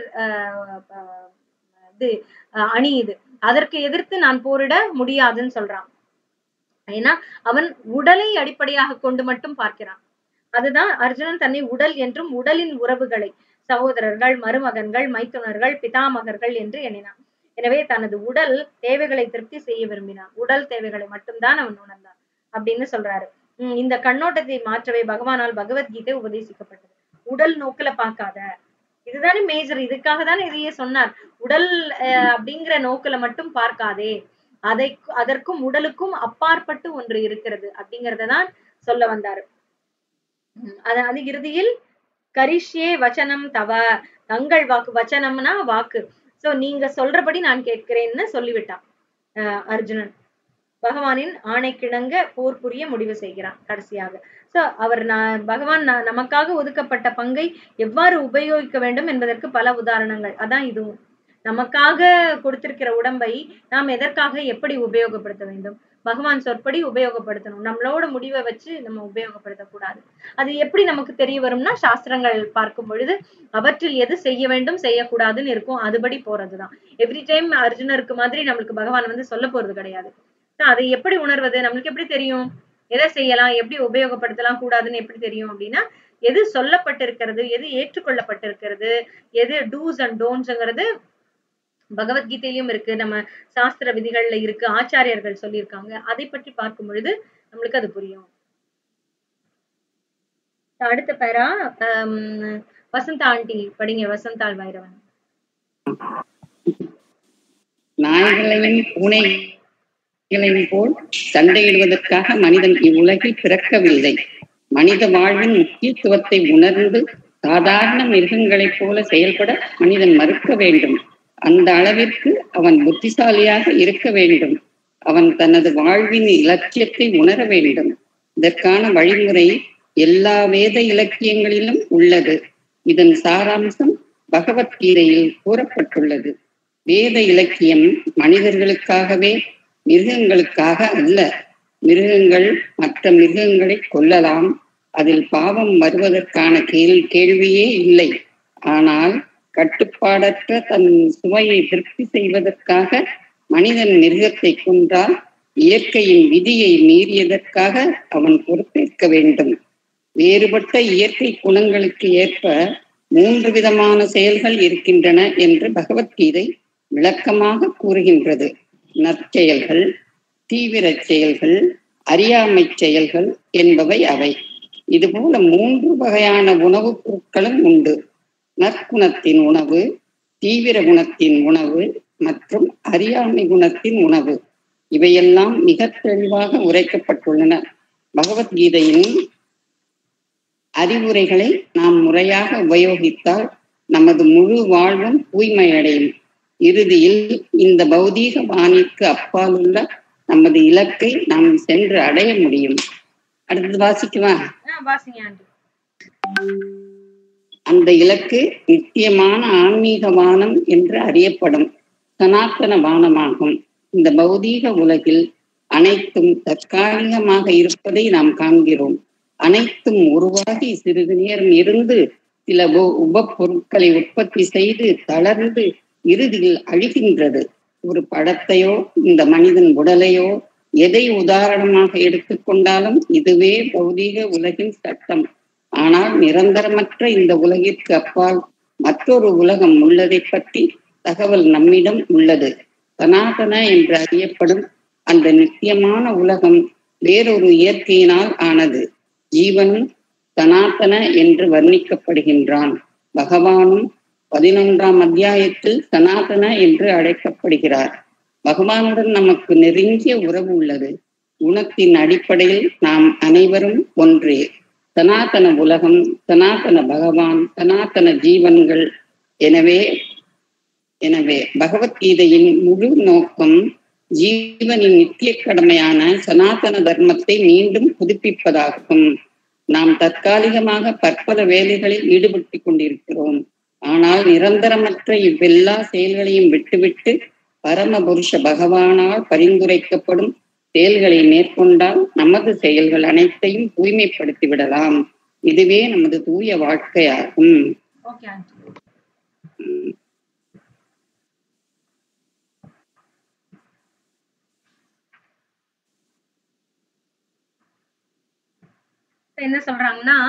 இது அணி இது அதற்கு எதிர்த்து நான் போரிட முடியாதுன்னு சொல்றான் ஏன்னா அவன் உடலை அடிப்படையாக கொண்டு மட்டும் பார்க்கிறான் அதுதான் அர்ஜுனன் தன்னை உடல் என்றும் உடலின் உறவுகளை சகோதரர்கள் மருமகன்கள் மைத்துனர்கள் பிதாமகர்கள் என்று எண்ணினான் எனவே தனது உடல் தேவைகளை திருப்தி செய்ய விரும்பினான் உடல் தேவைகளை மட்டும்தான் அவன் உணர்ந்தான் அப்படின்னு சொல்றாரு உம் இந்த கண்ணோட்டத்தை மாற்றவே பகவானால் பகவத்கீதை உபதேசிக்கப்பட்டது உடல் நோக்குல பார்க்காத இதுதானே மேஜர் இதுக்காக தானே இதையே சொன்னார் உடல் அப்படிங்கிற நோக்குல மட்டும் பார்க்காதே அதை அதற்கும் உடலுக்கும் அப்பாற்பட்டு ஒன்று இருக்கிறது அப்படிங்கறத தான் சொல்ல வந்தாரு அது அது இறுதியில் கரிஷ்யே வச்சனம் தவ தங்கள் வாக்கு வச்சனம்னா வாக்கு சோ நீங்க சொல்றபடி நான் கேட்கிறேன்னு சொல்லிவிட்டான் அஹ் அர்ஜுனன் பகவானின் ஆணைக்கிணங்க போர் புரிய முடிவு செய்கிறான் கடைசியாக சோ அவர் நான் பகவான் நமக்காக ஒதுக்கப்பட்ட பங்கை எவ்வாறு உபயோகிக்க வேண்டும் என்பதற்கு பல உதாரணங்கள் அதான் இதுவும் நமக்காக கொடுத்திருக்கிற உடம்பை நாம் எதற்காக எப்படி உபயோகப்படுத்த வேண்டும் பகவான் சொற்படி உபயோகப்படுத்தணும் நம்மளோட முடிவை வச்சு நம்ம உபயோகப்படுத்தக்கூடாது அது எப்படி நமக்கு தெரிய வரும்னா சாஸ்திரங்கள் பார்க்கும் பொழுது அவற்றில் எது செய்ய வேண்டும் செய்யக்கூடாதுன்னு இருக்கும் அதுபடி போறதுதான் எவ்ரி டைம் அர்ஜுனருக்கு மாதிரி நம்மளுக்கு பகவான் வந்து சொல்ல போறது கிடையாது அதை எப்படி உணர்வது நம்மளுக்கு எப்படி தெரியும் எதை செய்யலாம் எப்படி உபயோகப்படுத்தலாம் கூடாதுன்னு எப்படி தெரியும் அப்படின்னா எது சொல்லப்பட்டிருக்கிறது எது ஏற்றுக்கொள்ளப்பட்டிருக்கிறது எது டூஸ் அண்ட் டோன்ஸ்ங்கிறது பகவத்கீதையிலும் இருக்கு நம்ம சாஸ்திர விதிகள்ல இருக்கு ஆச்சாரியர்கள் சொல்லியிருக்காங்க அதை பற்றி பார்க்கும் பொழுது நம்மளுக்கு அது புரியும் அடுத்த பேரா வசந்தா ஆண்டி படிங்க வசந்தாள் வைரவன் நாய்களையும் பூனைகளையும் போல் சண்டையிடுவதற்காக மனிதன் இவ்வுலகில் பிறக்கவில்லை மனித வாழ்வின் முக்கியத்துவத்தை உணர்ந்து சாதாரண மிருகங்களைப் போல செயல்பட மனிதன் மறுக்க வேண்டும் அந்த அளவிற்கு அவன் புத்திசாலியாக இருக்க வேண்டும் அவன் தனது வாழ்வின் இலட்சியத்தை உணர வேண்டும் இதற்கான வழிமுறை எல்லா வேத இலக்கியங்களிலும் உள்ளது இதன் சாராம்சம் பகவத்கீதையில் கூறப்பட்டுள்ளது வேத இலக்கியம் மனிதர்களுக்காகவே மிருகங்களுக்காக அல்ல மிருகங்கள் மற்ற மிருகங்களை கொல்லலாம் அதில் பாவம் வருவதற்கான கேள் கேள்வியே இல்லை ஆனால் கட்டுப்பாடற்ற தன் சுவையை திருப்தி செய்வதற்காக மனிதன் மிருகத்தை கொன்றால் இயற்கையின் விதியை மீறியதற்காக அவன் பொறுப்பேற்க வேண்டும் வேறுபட்ட இயற்கை குணங்களுக்கு ஏற்ப மூன்று விதமான செயல்கள் இருக்கின்றன என்று பகவத்கீதை விளக்கமாக கூறுகின்றது நற்செயல்கள் தீவிர செயல்கள் அறியாமை செயல்கள் என்பவை அவை இதுபோல மூன்று வகையான உணவுப் பொருட்களும் உண்டு நற்குணத்தின் உணவு தீவிர குணத்தின் உணவு மற்றும் அறியாமை குணத்தின் உணவு இவையெல்லாம் மிக தெளிவாக உரைக்கப்பட்டுள்ளன பகவத்கீதையின் அறிவுரைகளை நாம் முறையாக உபயோகித்தால் நமது முழு வாழ்வும் தூய்மையடையும் இறுதியில் இந்த பௌதீக வானிற்கு அப்பால் உள்ள நமது இலக்கை நாம் சென்று அடைய முடியும் அடுத்தது வாசிக்குவா ஆஹ் வாசிங்க ஆண்டி அந்த இலக்கு நித்தியமான ஆன்மீக வானம் என்று அறியப்படும் சனாத்தன வானமாகும் இந்த பௌதீக உலகில் அனைத்தும் தற்காலிகமாக இருப்பதை நாம் காண்கிறோம் அனைத்தும் உருவாகி சிறிது நேரம் இருந்து சில உப- உப பொருட்களை உற்பத்தி செய்து தளர்ந்து இறுதியில் அழிகின்றது ஒரு படத்தையோ இந்த மனிதன் உடலையோ எதை உதாரணமாக எடுத்துக்கொண்டாலும் இதுவே பௌதீக உலகின் சட்டம் ஆனால் நிரந்தரமற்ற இந்த உலகிற்கு அப்பால் மற்றொரு உலகம் உள்ளதை பற்றி தகவல் நம்மிடம் உள்ளது சனாதன என்று அறியப்படும் அந்த நித்தியமான உலகம் வேறொரு இயற்கையினால் ஆனது ஜீவன் சனாதன என்று வர்ணிக்கப்படுகின்றான் பகவானும் பதினொன்றாம் அத்தியாயத்தில் சனாதன என்று அழைக்கப்படுகிறார் பகவானுடன் நமக்கு நெருங்கிய உறவு உள்ளது குணத்தின் அடிப்படையில் நாம் அனைவரும் ஒன்றே சனாதன உலகம் சனாதன பகவான் சனாதன ஜீவன்கள் எனவே எனவே பகவத்கீதையின் முழு நோக்கம் ஜீவனின் நித்திய கடமையான சனாதன தர்மத்தை மீண்டும் புதுப்பிப்பதாகும் நாம் தற்காலிகமாக பற்பல வேலைகளில் ஈடுபட்டு கொண்டிருக்கிறோம் ஆனால் நிரந்தரமற்ற இவ்வெல்லா செயல்களையும் விட்டுவிட்டு பரமபுருஷ பகவானால் பரிந்துரைக்கப்படும் செயல்களை மேற்கொண்டால் நமது செயல்கள் அனைத்தையும் தூய்மைப்படுத்தி விடலாம் இதுவே நமது தூய வாழ்க்கையாகும் ஓகே ஆண்டி இப்ப என்ன சொல்றாங்கன்னா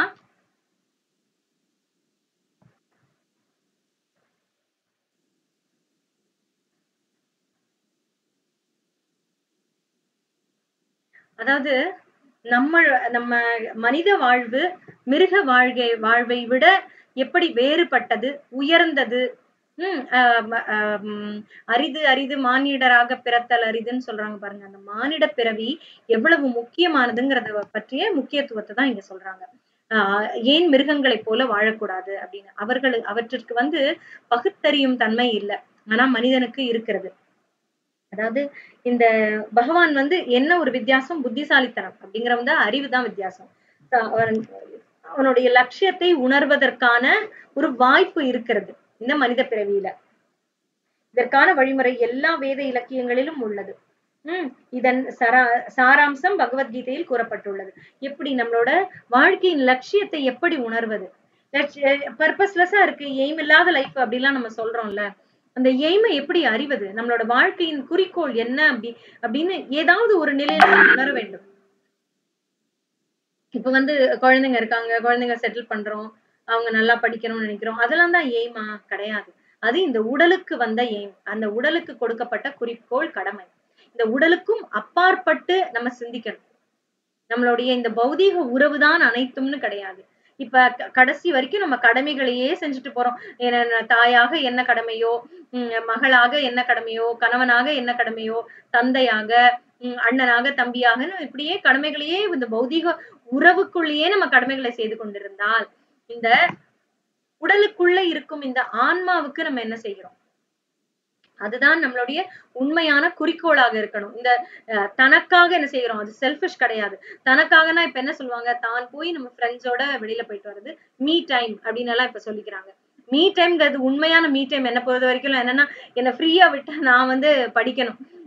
அதாவது நம்ம நம்ம மனித வாழ்வு மிருக வாழ்கை வாழ்வை விட எப்படி வேறுபட்டது உயர்ந்தது ஹம் ஆஹ் ம- ஆஹ் உம் அரிது அரிது மானிடராக பிறத்தல் அரிதுன்னு சொல்றாங்க பாருங்க அந்த மானிட பிறவி எவ்வளவு முக்கியமானதுங்கிறத பற்றிய முக்கியத்துவத்தை தான் இங்க சொல்றாங்க ஆஹ் ஏன் மிருகங்களைப் போல வாழக்கூடாது அப்படின்னு அவர்கள் அவற்றிற்கு வந்து பகுத்தறியும் தன்மை இல்லை ஆனா மனிதனுக்கு இருக்கிறது அதாவது இந்த பகவான் வந்து என்ன ஒரு வித்தியாசம் புத்திசாலித்தனம் அப்படிங்கிறவங்க தான் அறிவு தான் வித்தியாசம் த- அவன் அவனுடைய லட்சியத்தை உணர்வதற்கான ஒரு வாய்ப்பு இருக்கிறது இந்த மனித பிறவியில இதற்கான வழிமுறை எல்லா வேத இலக்கியங்களிலும் உள்ளது உம் இதன் சரா சாராம்சம் பகவத்கீதையில் கூறப்பட்டுள்ளது எப்படி நம்மளோட வாழ்க்கையின் லட்சியத்தை எப்படி உணர்வது பர்பஸ்லெஸ்ஸா இருக்கு எய்ம் இல்லாத லைஃப் அப்படிலாம் நம்ம சொல்றோம்ல அந்த எய்மை எப்படி அறிவது நம்மளோட வாழ்க்கையின் குறிக்கோள் என்ன அப்படி அப்படின்னு ஏதாவது ஒரு நிலையில நம்ம உணர வேண்டும் இப்ப வந்து குழந்தைங்க இருக்காங்க குழந்தைங்க செட்டில் பண்றோம் அவங்க நல்லா படிக்கணும்னு நினைக்கிறோம் அதெல்லாம் தான் எய்மா கிடையாது அது இந்த உடலுக்கு வந்த எய்ம் அந்த உடலுக்கு கொடுக்கப்பட்ட குறிக்கோள் கடமை இந்த உடலுக்கும் அப்பாற்பட்டு நம்ம சிந்திக்கணும் நம்மளுடைய இந்த பௌதீக உறவுதான் அனைத்தும்னு கிடையாது இப்ப க- கடைசி வரைக்கும் நம்ம கடமைகளையே செஞ்சுட்டு போறோம் என்ன தாயாக என்ன கடமையோ உம் மகளாக என்ன கடமையோ கணவனாக என்ன கடமையோ தந்தையாக உம் அண்ணனாக தம்பியாகன்னு இப்படியே கடமைகளையே இந்த பௌதீக உறவுக்குள்ளேயே நம்ம கடமைகளை செய்து கொண்டிருந்தால் இந்த உடலுக்குள்ள இருக்கும் இந்த ஆன்மாவுக்கு நம்ம என்ன செய்கிறோம் அதுதான் நம்மளுடைய உண்மையான குறிக்கோளாக இருக்கணும் இந்த அஹ், தனக்காக என்ன செய்யறோம் அது செல்ஃபிஷ் கிடையாது தனக்காகனா இப்ப என்ன சொல்லுவாங்க தான் போய் நம்ம ஃப்ரெண்ட்ஸோட வெளியில போயிட்டு வர்றது மீ டைம் அப்படின்னு எல்லாம் இப்ப சொல்லிக்கிறாங்க மீ டைம்ங்கிறது உண்மையான மீ டைம் என்ன பொறுத்த வரைக்கும் என்னன்னா என்ன ஃப்ரீயா விட்டா நான் வந்து படிக்கணும்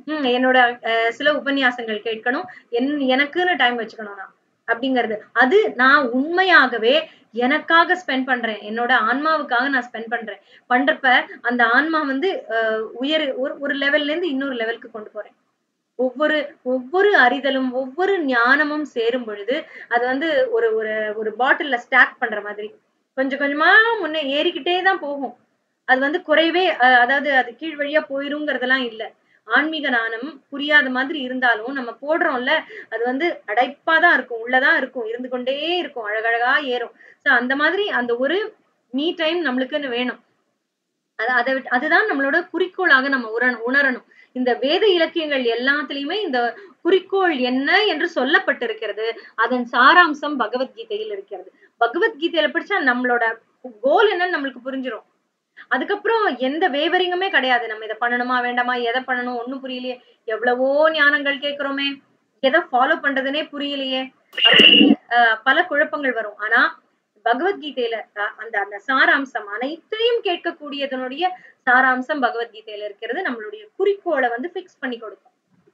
ஹம் என்னோட அஹ், சில உபன்யாசங்கள் கேட்கணும் என் எனக்குன்னு டைம் வச்சுக்கணும் நான் அப்படிங்கிறது அது நான் உண்மையாகவே எனக்காக ஸ்பெண்ட் பண்றேன் என்னோட ஆன்மாவுக்காக நான் ஸ்பெண்ட் பண்றேன் பண்றப்ப அந்த ஆன்மா வந்து அஹ், உயர் ஒரு ஒரு லெவல்ல இருந்து இன்னொரு லெவலுக்கு கொண்டு போறேன் ஒவ்வொரு ஒவ்வொரு அறிதலும் ஒவ்வொரு ஞானமும் சேரும் பொழுது அது வந்து ஒரு ஒரு ஒரு பாட்டில்ல ஸ்டாக் பண்ற மாதிரி கொஞ்சம் கொஞ்சமா முன்னே ஏறிக்கிட்டே தான் போகும் அது வந்து குறைவே அஹ், அதாவது அது கீழ் வழியா போயிருங்கிறதெல்லாம் இல்ல ஆன்மீக ஞானம் புரியாத மாதிரி இருந்தாலும் நம்ம போடுறோம்ல அது வந்து அடைப்பாதான் இருக்கும் உள்ளதான் இருக்கும் இருந்து கொண்டே இருக்கும் அழகழகா ஏறும் சோ அந்த மாதிரி அந்த ஒரு மீ டைம் நம்மளுக்குன்னு வேணும் அது அதை விட்டு- அதுதான் நம்மளோட குறிக்கோளாக நம்ம உணரணும் உணரணும் இந்த வேத இலக்கியங்கள் எல்லாத்துலயுமே இந்த குறிக்கோள் என்ன என்று சொல்லப்பட்டிருக்கிறது அதன் சாராம்சம் பகவத்கீதையில் இருக்கிறது பகவத்கீதையில படிச்சா நம்மளோட கோல் என்னன்னு நம்மளுக்கு புரிஞ்சிரும் அதுக்கப்புறம் எந்த வேவரிங்குமே கிடையாது நம்ம இதை பண்ணணுமா வேண்டாமா எதை பண்ணணும் ஒண்ணும் புரியலையே எவ்வளவோ ஞானங்கள் கேட்கிறோமே எதை ஃபாலோ பண்றதுனே புரியலையே அப்படின்னு அஹ், பல குழப்பங்கள் வரும் ஆனா பகவத்கீதையில அஹ், அந்த அந்த சாராம்சம் அனைத்தையும் கேட்கக்கூடியதனுடைய சாராம்சம் பகவத்கீதையில இருக்கிறது நம்மளுடைய குறிக்கோளை வந்து ஃபிக்ஸ் பண்ணி கொடுக்கும்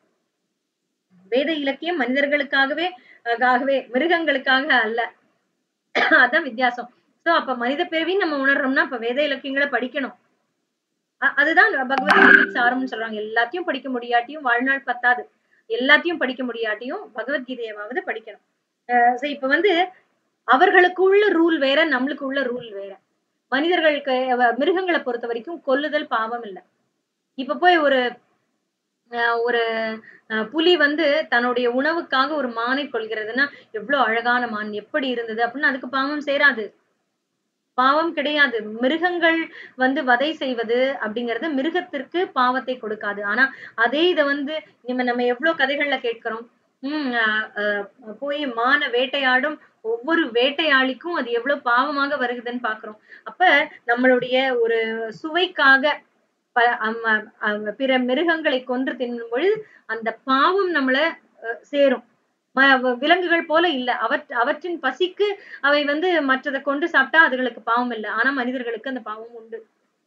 வேத இலக்கியம் மனிதர்களுக்காகவே அஹ், ஆகவே மிருகங்களுக்காக அல்ல அதான் வித்தியாசம் சோ அப்ப மனித பிறவின்னு நம்ம உணர்றோம்னா அப்ப வேத இலக்கியங்களை படிக்கணும் அ- அதுதான் பகவத்கீதையின் சாரம்னு சொல்றாங்க எல்லாத்தையும் படிக்க முடியாட்டியும் வாழ்நாள் பத்தாது எல்லாத்தையும் படிக்க முடியாட்டியும் பகவத்கீதையாவது படிக்கணும் அஹ் so இப்ப வந்து அவர்களுக்கு உள்ள ரூல் வேற நம்மளுக்கு உள்ள ரூல் வேற மனிதர்களுக்கு அஹ் மிருகங்களை பொறுத்த வரைக்கும் கொல்லுதல் பாவம் இல்ல இப்ப போய் ஒரு அஹ் ஒரு அஹ் புலி வந்து தன்னுடைய உணவுக்காக ஒரு மானை கொள்கிறதுன்னா எவ்வளவு அழகான மான் எப்படி இருந்தது அப்படின்னு அதுக்கு பாவம் சேராது பாவம் கிடையாது மிருகங்கள் வந்து வதை செய்வது அப்படிங்கிறது மிருகத்திற்கு பாவத்தை கொடுக்காது ஆனா அதே இத வந்து நம்ம நம்ம எவ்வளவு கதைகள்ல கேட்கிறோம் உம் அஹ் அஹ் போய் மான வேட்டையாடும் ஒவ்வொரு வேட்டையாளிக்கும் அது எவ்வளவு பாவமாக வருகுதுன்னு பாக்குறோம் அப்ப நம்மளுடைய ஒரு சுவைக்காக ப- அம்ம- அம்ம பிற மிருகங்களை கொன்று தின்னும் பொழுது அந்த பாவம் நம்மள அஹ், சேரும் ம- வ- விலங்குகள் போல இல்ல அவற் அவற்றின் பசிக்கு அவை வந்து மற்றதை கொண்டு சாப்பிட்டா அதுகளுக்கு பாவம் இல்லை ஆனா மனிதர்களுக்கு அந்த பாவம் உண்டு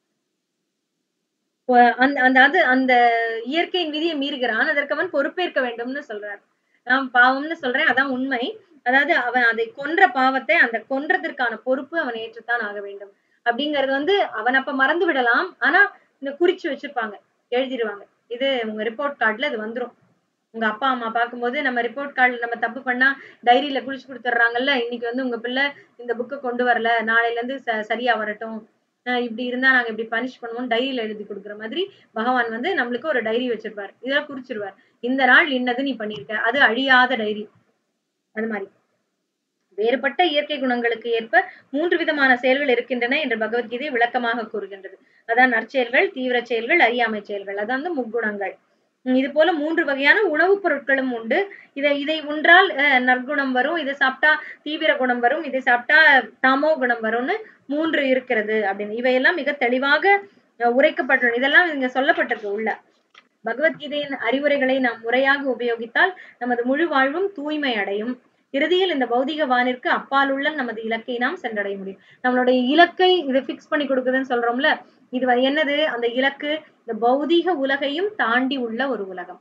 ஒ- அந்த அந்த அது அந்த இயற்கையின் விதியை மீறுகிறான் அதற்கு அவன் பொறுப்பேற்க வேண்டும்னு சொல்றார் நான் பாவம்னு சொல்றேன் அதான் உண்மை அதாவது அவன் அதை கொன்ற பாவத்தை அந்த கொன்றதற்கான பொறுப்பு அவன் ஏற்றுத்தான் ஆக வேண்டும் அப்படிங்கறது வந்து அவன் அப்ப மறந்து விடலாம் ஆனா இந்த குறிச்சு வச்சிருப்பாங்க எழுதிடுவாங்க இது உங்க ரிப்போர்ட் கார்டுல இது வந்துரும் உங்க அப்பா அம்மா பார்க்கும்போது நம்ம ரிப்போர்ட் கார்டுல நம்ம தப்பு பண்ணா டைரியில குறிச்சு கொடுத்துட்றாங்கல்ல இன்னைக்கு வந்து உங்க பிள்ளை இந்த புக்கை கொண்டு வரல நாளையில இருந்து ச- சரியா வரட்டும் அஹ் இப்படி இருந்தா நாங்க இப்படி பனிஷ் பண்ணுவோம் டைரியில எழுதி கொடுக்குற மாதிரி பகவான் வந்து நம்மளுக்கு ஒரு டைரி வச்சிருப்பாரு இதெல்லாம் குறிச்சிருவார் இந்த நாள் இன்னது நீ பண்ணிருக்க அது அழியாத டைரி அது மாதிரி வேறுபட்ட இயற்கை குணங்களுக்கு ஏற்ப மூன்று விதமான செயல்கள் இருக்கின்றன என்று பகவத்கீதை விளக்கமாக கூறுகின்றது அதான் நற்செயல்கள் தீவிர செயல்கள் அறியாமை செயல்கள் அதான் வந்து முக்குணங்கள் உம் இது போல மூன்று வகையான உணவுப் பொருட்களும் உண்டு இதை இதை உன்றால் அஹ், நற்குணம் வரும் இதை சாப்பிட்டா தீவிர குணம் வரும் இதை சாப்பிட்டா தமோ குணம் வரும்னு மூன்று இருக்கிறது அப்படின்னு இவையெல்லாம் மிக தெளிவாக அஹ், உரைக்கப்பட்டுள்ளன இதெல்லாம் இங்க சொல்லப்பட்டிருக்கு உள்ள பகவத்கீதையின் அறிவுரைகளை நாம் முறையாக உபயோகித்தால் நமது முழு வாழ்வும் தூய்மை அடையும் இறுதியில் இந்த பௌதிக வானிற்கு அப்பாலுள்ள நமது இலக்கை நாம் சென்றடைய முடியும் நம்மளுடைய இலக்கை இது ஃபிக்ஸ் பண்ணி கொடுக்குதுன்னு சொல்றோம்ல இது வ- என்னது அந்த இலக்கு இந்த பௌதீக உலகையும் தாண்டி உள்ள ஒரு உலகம்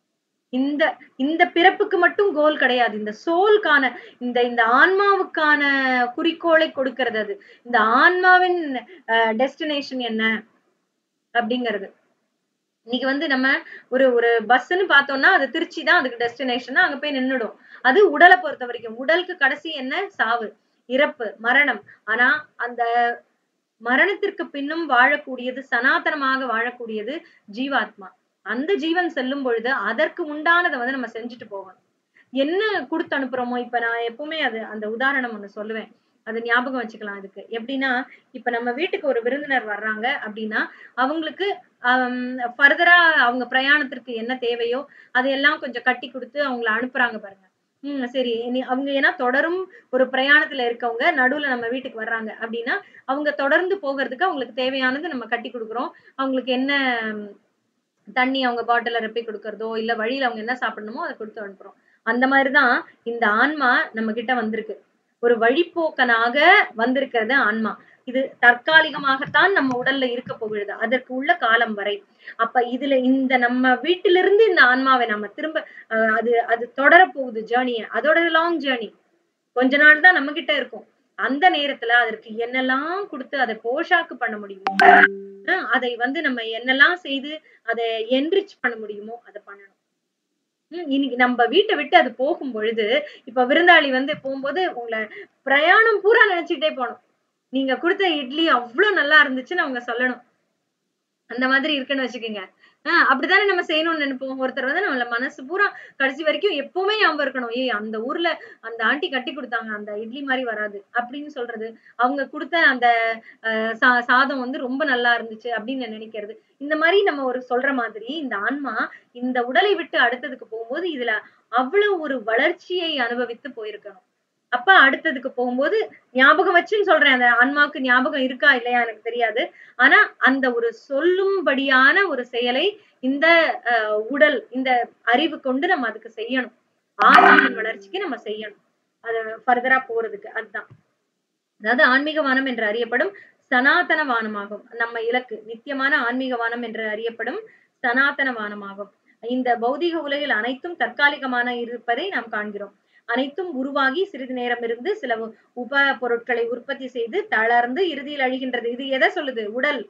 இந்த இந்த பிறப்புக்கு மட்டும் கோல் கிடையாது இந்த சோல்கான இந்த இந்த ஆன்மாவுக்கான குறிக்கோளை கொடுக்கிறது அது இந்த ஆன்மாவின் டெஸ்டினேஷன் என்ன அப்படிங்கிறது இன்னைக்கு வந்து நம்ம ஒரு ஒரு பஸ்ன்னு பார்த்தோம்னா அது திருச்சி தான் அதுக்கு டெஸ்டினேஷன் அங்க போய் நின்னுடும் அது உடலை பொறுத்த வரைக்கும் உடலுக்கு கடைசி என்ன சாவு இறப்பு மரணம் ஆனா அந்த மரணத்திற்கு பின்னும் வாழக்கூடியது சனாதனமாக வாழக்கூடியது ஜீவாத்மா அந்த ஜீவன் செல்லும் பொழுது அதற்கு உண்டானதை வந்து நம்ம செஞ்சுட்டு போகணும் என்ன கொடுத்து அனுப்புறோமோ இப்ப நான் எப்பவுமே அது அந்த உதாரணம் ஒண்ணு சொல்லுவேன் அது ஞாபகம் வச்சுக்கலாம் அதுக்கு எப்படின்னா இப்ப நம்ம வீட்டுக்கு ஒரு விருந்தினர் வர்றாங்க அப்படின்னா அவங்களுக்கு ஃபர்தரா அவங்க பிரயாணத்திற்கு என்ன தேவையோ அதையெல்லாம் கொஞ்சம் கட்டி கொடுத்து அவங்கள அனுப்புறாங்க பாருங்க ஹம் சரி இனி அவங்க ஏன்னா தொடரும் ஒரு பிரயாணத்துல இருக்கவங்க நடுவுல நம்ம வீட்டுக்கு வர்றாங்க அப்படின்னா அவங்க தொடர்ந்து போகிறதுக்கு அவங்களுக்கு தேவையானது நம்ம கட்டி கொடுக்குறோம் அவங்களுக்கு என்ன ம், தண்ணி அவங்க பாட்டில ரெப்பி கொடுக்கறதோ இல்ல வழியில அவங்க என்ன சாப்பிடணுமோ அதை கொடுத்து அனுப்புறோம் அந்த மாதிரிதான் இந்த ஆன்மா நம்ம கிட்ட வந்திருக்கு ஒரு வழிப்போக்கனாக வந்திருக்கிறது ஆன்மா இது தற்காலிகமாகத்தான் நம்ம உடல்ல இருக்க போகிறது அதற்கு உள்ள காலம் வரை அப்ப இதுல இந்த நம்ம வீட்டிலிருந்து இந்த ஆன்மாவை நம்ம திரும்ப அஹ், அது அது தொடர போகுது ஜேர்னிய அதோட லாங் ஜேர்னி கொஞ்ச நாள் தான் நம்ம கிட்ட இருக்கும் அந்த நேரத்துல அதற்கு என்னெல்லாம் கொடுத்து அதை போஷாக்கு பண்ண முடியுமோ அஹ், அதை வந்து நம்ம என்னெல்லாம் செய்து அதை என்ரிச் பண்ண முடியுமோ அதை பண்ணணும் ஹம், இன்னைக்கு நம்ம வீட்டை விட்டு அது போகும் பொழுது இப்ப விருந்தாளி வந்து போகும்போது உங்களை பிரயாணம் பூரா நினைச்சுக்கிட்டே போகணும் நீங்க கொடுத்த இட்லி அவ்வளவு நல்லா இருந்துச்சுன்னு அவங்க சொல்லணும் அந்த மாதிரி இருக்குன்னு வச்சுக்கோங்க ஆஹ் அப்படித்தானே நம்ம செய்யணும்னு நினைப்போம் ஒருத்தர் வந்து நம்மள மனசு பூரா கடைசி வரைக்கும் எப்பவுமே ஞாபகம் இருக்கணும் ஏய் அந்த ஊர்ல அந்த ஆண்டி கட்டி கொடுத்தாங்க அந்த இட்லி மாதிரி வராது அப்படின்னு சொல்றது அவங்க கொடுத்த அந்த ஆஹ் சா- சாதம் வந்து ரொம்ப நல்லா இருந்துச்சு அப்படின்னு நினைக்கிறது இந்த மாதிரி நம்ம ஒரு சொல்ற மாதிரி இந்த ஆன்மா இந்த உடலை விட்டு அடுத்ததுக்கு போகும்போது இதுல அவ்வளவு ஒரு வளர்ச்சியை அனுபவித்து போயிருக்கணும் அப்ப அடுத்ததுக்கு போகும்போது ஞாபகம் வச்சுன்னு சொல்றேன் அந்த ஆன்மாவுக்கு ஞாபகம் இருக்கா இல்லையா எனக்கு தெரியாது ஆனா அந்த ஒரு சொல்லும்படியான ஒரு செயலை இந்த அஹ், உடல் இந்த அறிவு கொண்டு நம்ம அதுக்கு செய்யணும் ஆன்மாவின் வளர்ச்சிக்கு நம்ம செய்யணும் அது ஃபர்தரா போறதுக்கு அதுதான் அதாவது ஆன்மீக வானம் என்று அறியப்படும் சனாதன வானமாகும் நம்ம இலக்கு நித்தியமான ஆன்மீக வானம் என்று அறியப்படும் சனாதன வானமாகும் இந்த பௌதீக உலகில் அனைத்தும் தற்காலிகமான இருப்பதை நாம் காண்கிறோம் அனைத்தும் உருவாகி சிறிது நேரம் இருந்து சில உ- உப பொருட்களை உற்பத்தி செய்து தளர்ந்து இறுதியில் அழிகின்றது இது எதை சொல்லுது உடல்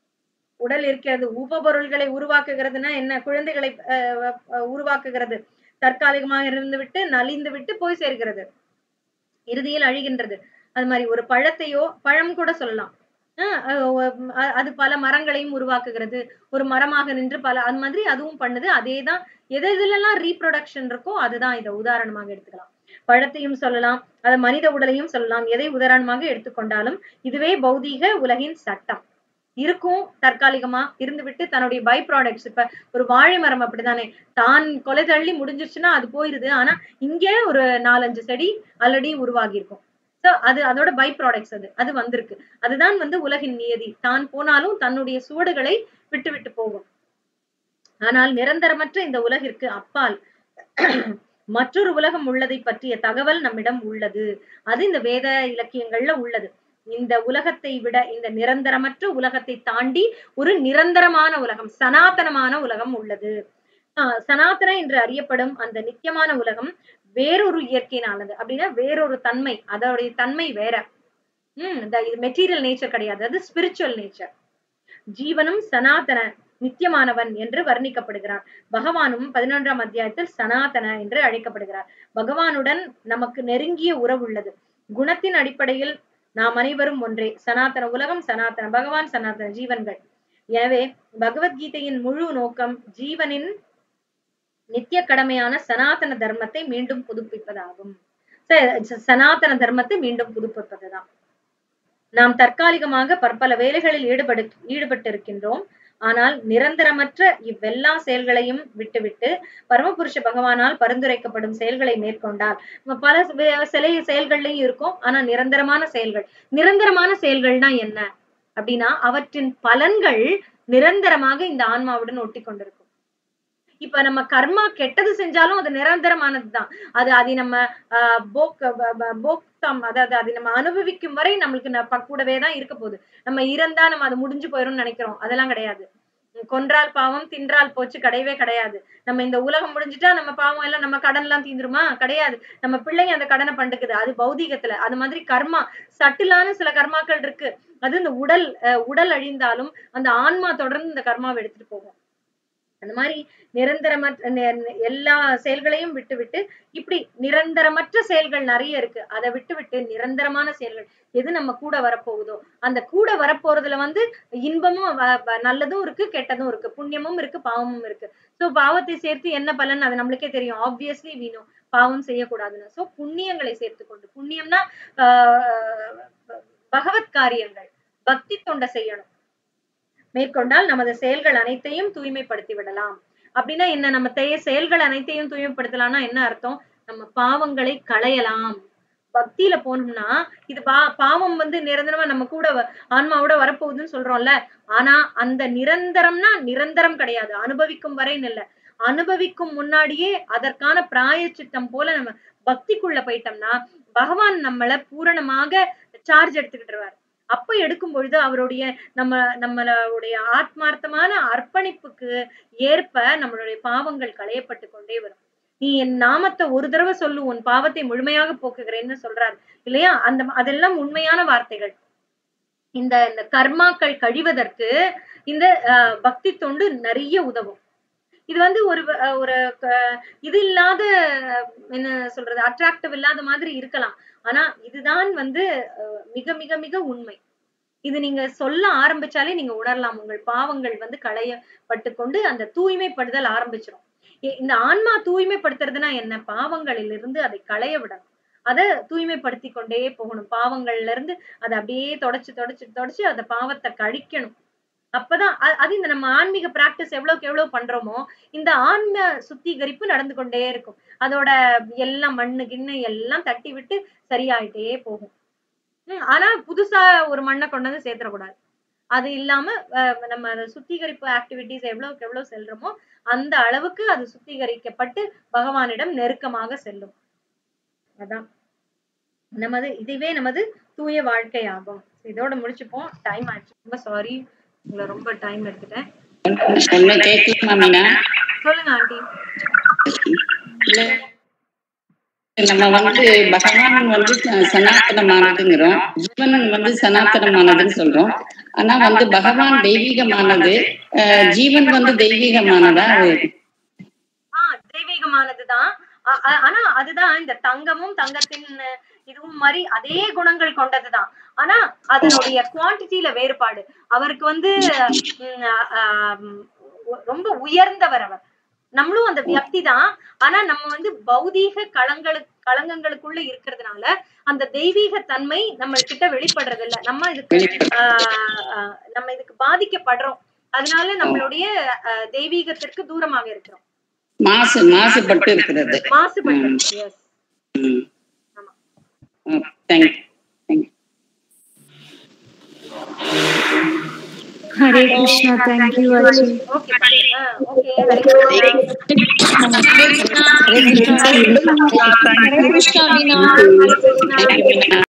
உடல் இருக்கிறது உப பொருள்களை உருவாக்குகிறதுனா என்ன குழந்தைகளை அஹ், அஹ், உருவாக்குகிறது தற்காலிகமாக இருந்து விட்டு நலிந்து விட்டு போய் சேர்கிறது இறுதியில் அழிகின்றது அது மாதிரி ஒரு பழத்தையோ பழம் கூட சொல்லலாம் ஆஹ் அஹ் அஹ் அது பல மரங்களையும் உருவாக்குகிறது ஒரு மரமாக நின்று பல அது மாதிரி அதுவும் பண்ணுது அதேதான் எது எதுலெல்லாம் ரீப்ரொடக்ஷன் இருக்கோ அதுதான் இதை உதாரணமாக எடுத்துக்கலாம் பழத்தையும் சொல்லலாம் அது மனித உடலையும் சொல்லலாம் எதை உதாரணமாக எடுத்துக்கொண்டாலும் இதுவே பௌதீக உலகின் சட்டம் இருக்கும் தற்காலிகமா இருந்துவிட்டு தன்னுடைய பை ப்ராடக்ட்ஸ் இப்ப ஒரு வாழை மரம் அப்படிதானே தான் கொலை தள்ளி முடிஞ்சிருச்சுன்னா அது போயிருது ஆனா இங்கே ஒரு நாலஞ்சு செடி ஆல்ரெடி உருவாகி இருக்கும் சோ அது அதோட பை ப்ராடக்ட்ஸ் அது அது வந்திருக்கு அதுதான் வந்து உலகின் நியதி தான் போனாலும் தன்னுடைய சுவடுகளை விட்டு விட்டு போகும் ஆனால் நிரந்தரமற்ற இந்த உலகிற்கு அப்பால் மற்றொரு உலகம் உள்ளதை பற்றிய தகவல் நம்மிடம் உள்ளது அது இந்த வேத இலக்கியங்கள்ல உள்ளது இந்த உலகத்தை விட இந்த நிரந்தரமற்ற உலகத்தை தாண்டி ஒரு நிரந்தரமான உலகம் சனாதனமான உலகம் உள்ளது ஆஹ் சனாதன என்று அறியப்படும் அந்த நித்தியமான உலகம் வேறொரு இயற்கையினானது அப்படின்னா வேறொரு தன்மை அதோடைய தன்மை வேற உம் இந்த இது மெட்டீரியல் நேச்சர் கிடையாது அது ஸ்பிரிச்சுவல் நேச்சர் ஜீவனும் சனாதன நித்தியமானவன் என்று வர்ணிக்கப்படுகிறான் பகவானும் பதினொன்றாம் அத்தியாயத்தில் சனாதன என்று அழைக்கப்படுகிறார் பகவானுடன் நமக்கு நெருங்கிய உறவு உள்ளது குணத்தின் அடிப்படையில் நாம் அனைவரும் ஒன்றே சனாதன உலகம் சனாதன பகவான் சனாதன ஜீவன்கள் எனவே பகவத்கீதையின் முழு நோக்கம் ஜீவனின் நித்திய கடமையான சனாதன தர்மத்தை மீண்டும் புதுப்பிப்பதாகும் ச- சனாதன தர்மத்தை மீண்டும் புதுப்பிப்பதுதான் நாம் தற்காலிகமாக பற்பல வேலைகளில் ஈடுபடு ஈடுபட்டிருக்கின்றோம் ஆனால் நிரந்தரமற்ற இவ்வெல்லா செயல்களையும் விட்டுவிட்டு பரமபுருஷ பகவானால் பரிந்துரைக்கப்படும் செயல்களை மேற்கொண்டால் நம்ம பல வே- சில செயல்கள்லயும் இருக்கும் ஆனா நிரந்தரமான செயல்கள் நிரந்தரமான செயல்கள்னா என்ன அப்படின்னா அவற்றின் பலன்கள் நிரந்தரமாக இந்த ஆன்மாவுடன் ஒட்டி கொண்டிருக்கும் இப்ப நம்ம கர்மா கெட்டது செஞ்சாலும் அது நிரந்தரமானதுதான் அது அதை நம்ம ஆஹ் போக் ப- ப- போக்தம் அதாவது அதை நம்ம அனுபவிக்கும் வரை நம்மளுக்கு ந- ப- கூடவே தான் இருக்க போகுது நம்ம இறந்தா நம்ம அது முடிஞ்சு போயிரும்னு நினைக்கிறோம் அதெல்லாம் கிடையாது உம் கொன்றால் பாவம் தின்றால் போச்சு கிடையவே கிடையாது நம்ம இந்த உலகம் முடிஞ்சுட்டா நம்ம பாவம் எல்லாம் நம்ம கடன் எல்லாம் தீந்துருமா கிடையாது நம்ம பிள்ளைங்க அந்த கடனை பண்டுக்குது அது பௌதீகத்துல அது மாதிரி கர்மா சட்டிலான சில கர்மாக்கள் இருக்கு அது இந்த உடல் அஹ் உடல் அழிந்தாலும் அந்த ஆன்மா தொடர்ந்து இந்த கர்மாவை எடுத்துட்டு போகும் அந்த மாதிரி நிரந்தரமற்ற நெ- நெ- எல்லா செயல்களையும் விட்டு விட்டு இப்படி நிரந்தரமற்ற செயல்கள் நிறைய இருக்கு அதை விட்டு விட்டு நிரந்தரமான செயல்கள் எது நம்ம கூட வரப்போகுதோ அந்த கூட வரப்போறதுல வந்து இன்பமும் வ- வ- நல்லதும் இருக்கு கெட்டதும் இருக்கு புண்ணியமும் இருக்கு பாவமும் இருக்கு சோ பாவத்தை சேர்த்து என்ன பலன் அது நம்மளுக்கே தெரியும் ஆப்வியஸ்லி வீணும் பாவம் செய்யக்கூடாதுன்னு சோ புண்ணியங்களை சேர்த்து கொண்டு புண்ணியம்னா ஆஹ் பகவத் காரியங்கள் பக்தி தொண்டை செய்யணும் மேற்கொண்டால் நமது செயல்கள் அனைத்தையும் தூய்மைப்படுத்தி விடலாம் அப்படின்னா என்ன நம்ம தே- செயல்கள் அனைத்தையும் தூய்மைப்படுத்தலாம்னா என்ன அர்த்தம் நம்ம பாவங்களை களையலாம் பக்தியில போனோம்னா இது பா பாவம் வந்து நிரந்தரமா நம்ம கூட வ- ஆன்மாவோட வரப்போகுதுன்னு சொல்றோம்ல ஆனா அந்த நிரந்தரம்னா நிரந்தரம் கிடையாது அனுபவிக்கும் வரைன்னு இல்ல அனுபவிக்கும் முன்னாடியே அதற்கான பிராயச்சித்தம் போல நம்ம பக்திக்குள்ள போயிட்டோம்னா பகவான் நம்மள பூரணமாக சார்ஜ் எடுத்துக்கிட்டுருவார் அப்ப எடுக்கும் பொழுது அவருடைய நம்ம நம்மளுடைய ஆத்மார்த்தமான அர்ப்பணிப்புக்கு ஏற்ப நம்மளுடைய பாவங்கள் களையப்பட்டு கொண்டே வரும் நீ என் நாமத்தை ஒரு தடவை சொல்லு உன் பாவத்தை முழுமையாக போக்குகிறேன்னு சொல்றாரு இல்லையா அந்த அதெல்லாம் உண்மையான வார்த்தைகள் இந்த இந்த கர்மாக்கள் கழிவதற்கு இந்த அஹ், பக்தி தொண்டு நிறைய உதவும் இது வந்து ஒரு அஹ், ஒரு க- இது இல்லாத அஹ், என்ன சொல்றது அட்ராக்டிவ் இல்லாத மாதிரி இருக்கலாம் ஆனா இதுதான் வந்து அஹ், மிக மிக மிக உண்மை இது நீங்க சொல்ல ஆரம்பிச்சாலே நீங்க உணரலாம் உங்கள் பாவங்கள் வந்து களையப்பட்டு கொண்டு அந்த தூய்மைப்படுதல் ஆரம்பிச்சிடும் இ- இந்த ஆன்மா தூய்மைப்படுத்துறதுனா என்ன பாவங்களில் இருந்து அதை களைய விடணும் அதை தூய்மைப்படுத்தி கொண்டே போகணும் பாவங்கள்ல இருந்து அதை அப்படியே தொடச்சு தொடச்சு தொடச்சு அந்த பாவத்தை கழிக்கணும் அப்பதான் அ- அது இந்த நம்ம ஆன்மீக பிராக்டிஸ் எவ்வளவுக்கு எவ்வளவு பண்றோமோ இந்த ஆன்ம சுத்திகரிப்பு நடந்து கொண்டே இருக்கும் அதோட எல்லாம் மண்ணு கிண்ணு எல்லாம் தட்டி விட்டு சரியாயிட்டே போகும் ஹம், ஆனா புதுசா ஒரு மண்ணை கொண்டு வந்து சேர்த்துடக்கூடாது அது இல்லாம அஹ், நம்ம அதை சுத்திகரிப்பு ஆக்டிவிட்டிஸ் எவ்வளவுக்கு எவ்வளவு செல்றோமோ அந்த அளவுக்கு அது சுத்திகரிக்கப்பட்டு பகவானிடம் நெருக்கமாக செல்லும் அதான் நமது இதுவே நமது தூய வாழ்க்கை ஆகும் இதோட முடிச்சுப்போம் டைம் ஆயிடுச்சு ரொம்ப சாரி உங்களை ரொம்ப டைம் எடுத்துட்டேன் ஒண்ணு கேட்கலாமா மீனா சொல்லுங்க ஆண்டி இல்ல நம்ம வந்து பகவான் வந்து ச- சனாதனமானதுங்கிறோம் ஜீவன் வந்து சனாதனமானதுன்னு சொல்றோம் ஆனா வந்து பகவான் தெய்வீகமானது அஹ், ஜீவன் வந்து தெய்வீகமானதா ஆஹ் தெய்வீகமானதுதான் ஆ- ஆ- ஆனா அதுதான் இந்த தங்கமும் தங்கத்தின் அஹ், இதுவும் மாதிரி அதே குணங்கள் கொண்டதுதான் ஆனா அதனுடைய குவான்டிட்டியில வேறுபாடு அவருக்கு வந்து உம், ஆஹ், உ- ரொம்ப உயர்ந்தவர் அவர் நம்மளும் அந்த வியக்தி தான் ஆனா நம்ம வந்து பௌதீக களங்களுக்கு களங்கங்களுக்குள்ள இருக்கிறதுனால அந்த தெய்வீக தன்மை நம்ம கிட்ட வெளிப்படுறது இல்ல நம்ம இதுக்கு ஆஹ் ஆஹ் நம்ம இதுக்கு பாதிக்கப்படுறோம் அதனால நம்மளுடைய ஆஹ் தெய்வீகத்திற்கு தூரமாக இருக்கிறோம் மாசு மாசுபட்டு இருக்கிறது மாசுபட்டு yes thank you thank you Hare Krishna thank you Aji okay okay Hare Krishna. Hare Krishna Veena Hare Krishna